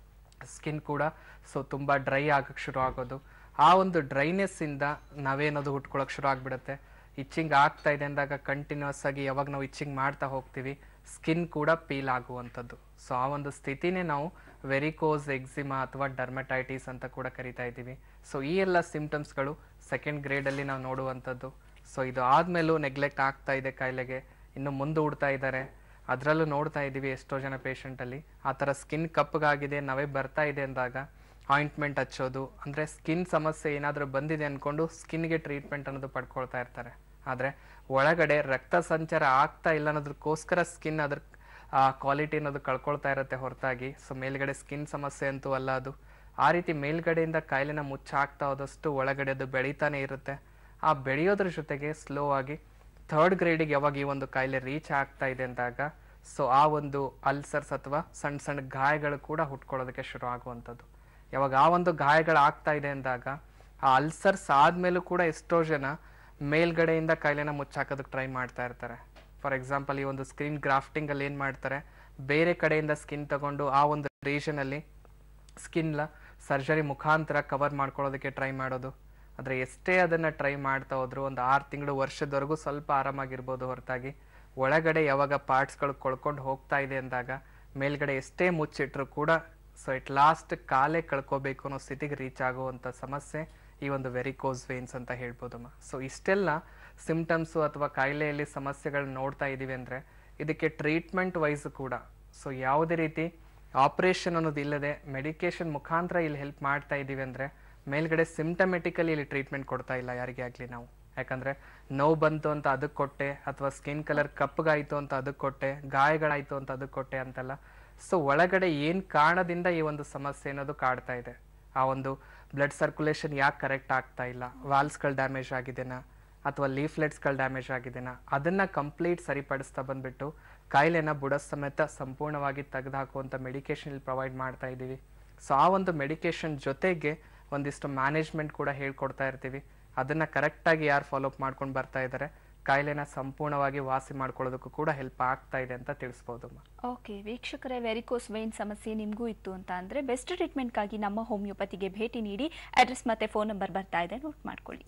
ಸ್ಕಿನ್ ಕೂಡ ಸೊ ತುಂಬ ಡ್ರೈ ಆಗಕ್ಕೆ ಶುರು ಆಗೋದು ಆ ಒಂದು ಡ್ರೈನೆಸ್ಸಿಂದ ನಾವೇನದು ಹುಟ್ಕೊಳಕ್ಕೆ ಶುರು ಆಗಿಬಿಡುತ್ತೆ ಇಚ್ಚಿಂಗ್ ಆಗ್ತಾ ಇದೆ ಅಂದಾಗ ಕಂಟಿನ್ಯೂಸ್ ಆಗಿ ಯಾವಾಗ ನಾವು ಇಚ್ಚಿಂಗ್ ಮಾಡ್ತಾ ಹೋಗ್ತೀವಿ ಸ್ಕಿನ್ ಕೂಡ ಪೀಲ್ ಆಗುವಂಥದ್ದು ಸೊ ಆ ಒಂದು ಸ್ಥಿತಿನೇ ನಾವು ವೆರಿಕೋಸ್ ಎಕ್ಸಿಮಾ ಅಥವಾ ಡರ್ಮಟೈಟಿಸ್ ಅಂತ ಕೂಡ ಕರಿತಾ ಇದ್ದೀವಿ ಸೊ ಈ ಎಲ್ಲ ಸಿಂಪ್ಟಮ್ಸ್ಗಳು ಸೆಕೆಂಡ್ ಗ್ರೇಡಲ್ಲಿ ನಾವು ನೋಡುವಂಥದ್ದು ಸೊ ಇದು ಆದಮೇಲೂ ನೆಗ್ಲೆಕ್ಟ್ ಆಗ್ತಾ ಇದೆ ಕಾಯಿಲೆಗೆ ಇನ್ನು ಮುಂದೂಡ್ತಾ ಇದ್ದಾರೆ ಅದರಲ್ಲೂ ನೋಡ್ತಾ ಇದ್ದೀವಿ ಎಷ್ಟೋ ಜನ ಪೇಷಂಟಲ್ಲಿ ಆ ಥರ ಸ್ಕಿನ್ ಕಪ್ಪಗಾಗಿದೆ ನಾವೇ ಬರ್ತಾ ಇದೆ ಅಂದಾಗ ಆಯಿಂಟ್ಮೆಂಟ್ ಹಚ್ಚೋದು ಅಂದರೆ ಸ್ಕಿನ್ ಸಮಸ್ಯೆ ಏನಾದರೂ ಬಂದಿದೆ ಅಂದ್ಕೊಂಡು ಸ್ಕಿನ್ಗೆ ಟ್ರೀಟ್ಮೆಂಟ್ ಅನ್ನೋದು ಪಡ್ಕೊಳ್ತಾ ಇರ್ತಾರೆ ಆದರೆ ಒಳಗಡೆ ರಕ್ತ ಸಂಚಾರ ಆಗ್ತಾ ಇಲ್ಲ ಅನ್ನೋದಕ್ಕೋಸ್ಕರ ಸ್ಕಿನ್ ಅದ್ರ ಕ್ವಾಲಿಟಿ ಅನ್ನೋದು ಕಳ್ಕೊಳ್ತಾ ಇರುತ್ತೆ ಹೊರತಾಗಿ ಸೊ ಮೇಲ್ಗಡೆ ಸ್ಕಿನ್ ಸಮಸ್ಯೆ ಅಂತೂ ಅಲ್ಲ ಅದು ಆ ರೀತಿ ಮೇಲ್ಗಡೆಯಿಂದ ಕಾಯಿಲೆನ ಮುಚ್ಚಾಕ್ತಾ ಹೋದಷ್ಟು ಒಳಗಡೆ ಅದು ಬೆಳೀತಾನೆ ಇರುತ್ತೆ ಆ ಬೆಳೆಯೋದ್ರ ಜೊತೆಗೆ ಸ್ಲೋ ಆಗಿ ಥರ್ಡ್ ಗ್ರೇಡಿಗೆ ಯಾವಾಗ ಈ ಒಂದು ಕಾಯಿಲೆ ರೀಚ್ ಆಗ್ತಾ ಇದೆ ಅಂದಾಗ ಸೊ ಆ ಒಂದು ಅಲ್ಸರ್ಸ್ ಅಥವಾ ಸಣ್ಣ ಸಣ್ಣ ಗಾಯಗಳು ಕೂಡ ಹುಟ್ಕೊಳ್ಳೋದಕ್ಕೆ ಶುರು ಆಗುವಂಥದ್ದು ಯಾವಾಗ ಆ ಒಂದು ಗಾಯಗಳು ಆಗ್ತಾ ಇದೆ ಅಂದಾಗ ಆ ಅಲ್ಸರ್ಸ್ ಆದ್ಮೇಲೂ ಕೂಡ ಎಷ್ಟೋ ಜನ ಮೇಲ್ಗಡೆಯಿಂದ ಕಾಯಿಲೆನ ಮುಚ್ಚಾಕೋದಕ್ಕೆ ಟ್ರೈ ಮಾಡ್ತಾ ಇರ್ತಾರೆ ಫಾರ್ ಎಕ್ಸಾಂಪಲ್ ಈ ಒಂದು ಸ್ಕ್ರೀನ್ ಗ್ರಾಫ್ಟಿಂಗ್ ಅಲ್ಲಿ ಏನು ಮಾಡ್ತಾರೆ ಬೇರೆ ಕಡೆಯಿಂದ ಸ್ಕಿನ್ ತಗೊಂಡು ಆ ಒಂದು ರೀಜನಲ್ಲಿ ಸ್ಕಿನ್ಲ ಸರ್ಜರಿ ಮುಖಾಂತರ ಕವರ್ ಮಾಡ್ಕೊಳ್ಳೋದಕ್ಕೆ ಟ್ರೈ ಮಾಡೋದು ಆದರೆ ಎಷ್ಟೇ ಅದನ್ನು ಟ್ರೈ ಮಾಡ್ತಾ ಹೋದ್ರು ಒಂದು ಆರು ತಿಂಗಳು ವರ್ಷದವರೆಗೂ ಸ್ವಲ್ಪ ಆರಾಮಾಗಿರ್ಬೋದು ಹೊರತಾಗಿ ಒಳಗಡೆ ಯಾವಾಗ ಪಾರ್ಟ್ಸ್ಗಳು ಕೊಳ್ಕೊಂಡು ಹೋಗ್ತಾ ಇದೆ ಅಂದಾಗ ಮೇಲ್ಗಡೆ ಎಷ್ಟೇ ಮುಚ್ಚಿಟ್ರು ಕೂಡ ಸೊ ಇಟ್ ಲಾಸ್ಟ್ ಕಾಲೇ ಕಳ್ಕೋಬೇಕು ಅನ್ನೋ ಸ್ಥಿತಿಗೆ ರೀಚ್ ಆಗುವಂಥ ಸಮಸ್ಯೆ ಈ ಒಂದು ವೆರಿಕೋಸ್ ವೇನ್ಸ್ ಅಂತ ಹೇಳ್ಬೋದಮ್ಮ ಸೊ ಇಷ್ಟೆಲ್ಲ ಸಿಂಪ್ಟಮ್ಸು ಅಥವಾ ಕಾಯಿಲೆಯಲ್ಲಿ ಸಮಸ್ಯೆಗಳನ್ನ ನೋಡ್ತಾ ಇದ್ದೀವಿ ಅಂದರೆ ಇದಕ್ಕೆ ಟ್ರೀಟ್ಮೆಂಟ್ ವೈಸ್ ಕೂಡ ಸೊ ಯಾವುದೇ ರೀತಿ ಆಪರೇಷನ್ ಅನ್ನೋದು ಇಲ್ಲದೆ ಮೆಡಿಕೇಶನ್ ಮುಖಾಂತರ ಇಲ್ಲಿ ಹೆಲ್ಪ್ ಮಾಡ್ತಾ ಇದ್ದೀವಿ ಅಂದರೆ ಮೇಲ್ಗಡೆ ಸಿಂಟಮೆಟಿಕಲಿ ಇಲ್ಲಿ ಟ್ರೀಟ್ಮೆಂಟ್ ಕೊಡ್ತಾ ಇಲ್ಲ ಯಾರಿಗೇ ಆಗಲಿ ನಾವು ಯಾಕಂದರೆ ನೋವು ಬಂತು ಅಂತ ಅದಕ್ಕೆ ಕೊಟ್ಟೆ ಅಥವಾ ಸ್ಕಿನ್ ಕಲರ್ ಕಪ್ಪಗಾಯಿತು ಅಂತ ಅದಕ್ಕೆ ಕೊಟ್ಟೆ ಗಾಯಗಳಾಯಿತು ಅಂತ ಅದಕ್ಕೆ ಕೊಟ್ಟೆ ಅಂತಲ್ಲ ಸೊ ಒಳಗಡೆ ಏನು ಕಾರಣದಿಂದ ಈ ಒಂದು ಸಮಸ್ಯೆ ಅನ್ನೋದು ಕಾಡ್ತಾ ಇದೆ ಆ ಒಂದು ಬ್ಲಡ್ ಸರ್ಕ್ಯುಲೇಷನ್ ಯಾಕೆ ಕರೆಕ್ಟ್ ಆಗ್ತಾ ಇಲ್ಲ ವಾಲ್ಸ್ಗಳು ಡ್ಯಾಮೇಜ್ ಆಗಿದೆನಾ ಅಥವಾ ಲೀಫ್ಲೆಟ್ಸ್ಗಳು ಡ್ಯಾಮೇಜ್ ಆಗಿದೆನಾ ಅದನ್ನು ಕಂಪ್ಲೀಟ್ ಸರಿಪಡಿಸ್ತಾ ಬಂದ್ಬಿಟ್ಟು ಕಾಯಿಲೆನ ಬುಡ ಸಮೇತ ಸಂಪೂರ್ಣವಾಗಿ ತೆಗೆದುಹಾಕುವಂಥ ಮೆಡಿಕೇಶನ್ ಇಲ್ಲಿ ಪ್ರೊವೈಡ್ ಮಾಡ್ತಾ ಇದ್ದೀವಿ ಸೊ ಆ ಒಂದು ಮೆಡಿಕೇಶನ್ ಜೊತೆಗೆ ಒಂದಿಷ್ಟು ಮ್ಯಾನೇಜ್ಮೆಂಟ್ ಕೂಡ ಹೇಳ್ಕೊಡ್ತಾ ಇರ್ತೀವಿ ಅದನ್ನು ಕರೆಕ್ಟಾಗಿ ಯಾರು ಫಾಲೋಅಪ್ ಮಾಡ್ಕೊಂಡು ಬರ್ತಾ ಇದ್ದಾರೆ ಕಾಯಿಲೆನ ಸಂಪೂರ್ಣವಾಗಿ ವಾಸಿ ಮಾಡ್ಕೊಳ್ಳೋದಕ್ಕೂ ಕೂಡ ಹೆಲ್ಪ್ ಆಗ್ತಾ ಇದೆ ಅಂತ ತಿಳಿಸ್ಬೋದು ಓಕೆ ವೀಕ್ಷಕರೇ ವೆರಿಕೋಸ್ ವೈನ್ ಸಮಸ್ಯೆ ನಿಮಗೂ ಇತ್ತು ಅಂತ ಅಂದರೆ ಬೆಸ್ಟ್ ಟ್ರೀಟ್ಮೆಂಟ್ಗಾಗಿ ನಮ್ಮ ಹೋಮಿಯೋಪತಿಗೆ ಭೇಟಿ ನೀಡಿ ಅಡ್ರೆಸ್ ಮತ್ತು ಫೋನ್ ನಂಬರ್ ಬರ್ತಾ ಇದೆ ನೋಟ್ ಮಾಡ್ಕೊಳ್ಳಿ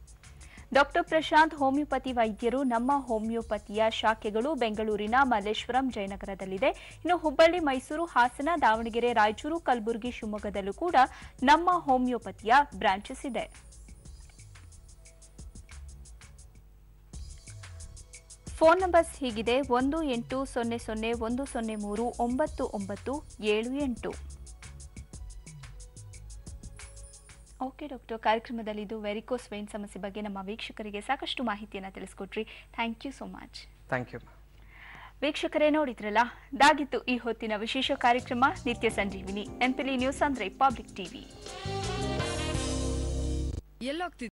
ಡಾಕ್ಟರ್ ಪ್ರಶಾಂತ್ ಹೋಮಿಯೋಪತಿ ವೈದ್ಯರು ನಮ್ಮ ಹೋಮಿಯೋಪತಿಯ ಶಾಖೆಗಳು ಬೆಂಗಳೂರಿನ ಮಲ್ಲೇಶ್ವರಂ ಜಯನಗರದಲ್ಲಿದೆ ಇನ್ನು ಹುಬ್ಬಳ್ಳಿ ಮೈಸೂರು ಹಾಸನ ದಾವಣಗೆರೆ ರಾಯಚೂರು ಕಲಬುರಗಿ ಶಿವಮೊಗ್ಗದಲ್ಲೂ ಕೂಡ ನಮ್ಮ ಹೋಮಿಯೋಪತಿಯ ಬ್ರಾಂಚಸ್ ಇದೆ ಫೋನ್ ನಂಬರ್ಸ್ ಹೀಗಿದೆ ಒಂದು ಎಂಟು ಸೊನ್ನೆ ಸೊನ್ನೆ ಒಂದು ಸೊನ್ನೆ ಮೂರು ಒಂಬತ್ತು ಒಂಬತ್ತು ಏಳು ಎಂಟು ಓಕೆ ಡಾಕ್ಟರ್ ಕಾರ್ಯಕ್ರಮದಲ್ಲಿ ಇದು ವೆರಿಕೋಸ್ ವೈನ್ ಸಮಸ್ಯೆ ಬಗ್ಗೆ ನಮ್ಮ ವೀಕ್ಷಕರಿಗೆ ಸಾಕಷ್ಟು ಮಾಹಿತಿಯನ್ನು ತಿಳಿಸ್ಕೊಟ್ರಿ thank you so much thank you ವೀಕ್ಷಕರೇ ನೋಡಿದ್ರಲ್ಲ ಇದಾಗಿತ್ತು ಈ ಹೊತ್ತಿನ ವಿಶೇಷ ಕಾರ್ಯಕ್ರಮ ನಿತ್ಯ ಸಂಜೀವಿನಿ ಎಂಪಿಲಿ ನ್ಯೂಸ್ ಅಂದ್ರೆ ಪಬ್ಲಿಕ್ ಟಿವಿ ಎಲ್ಲೋಗ್ತಿದ್ದೆ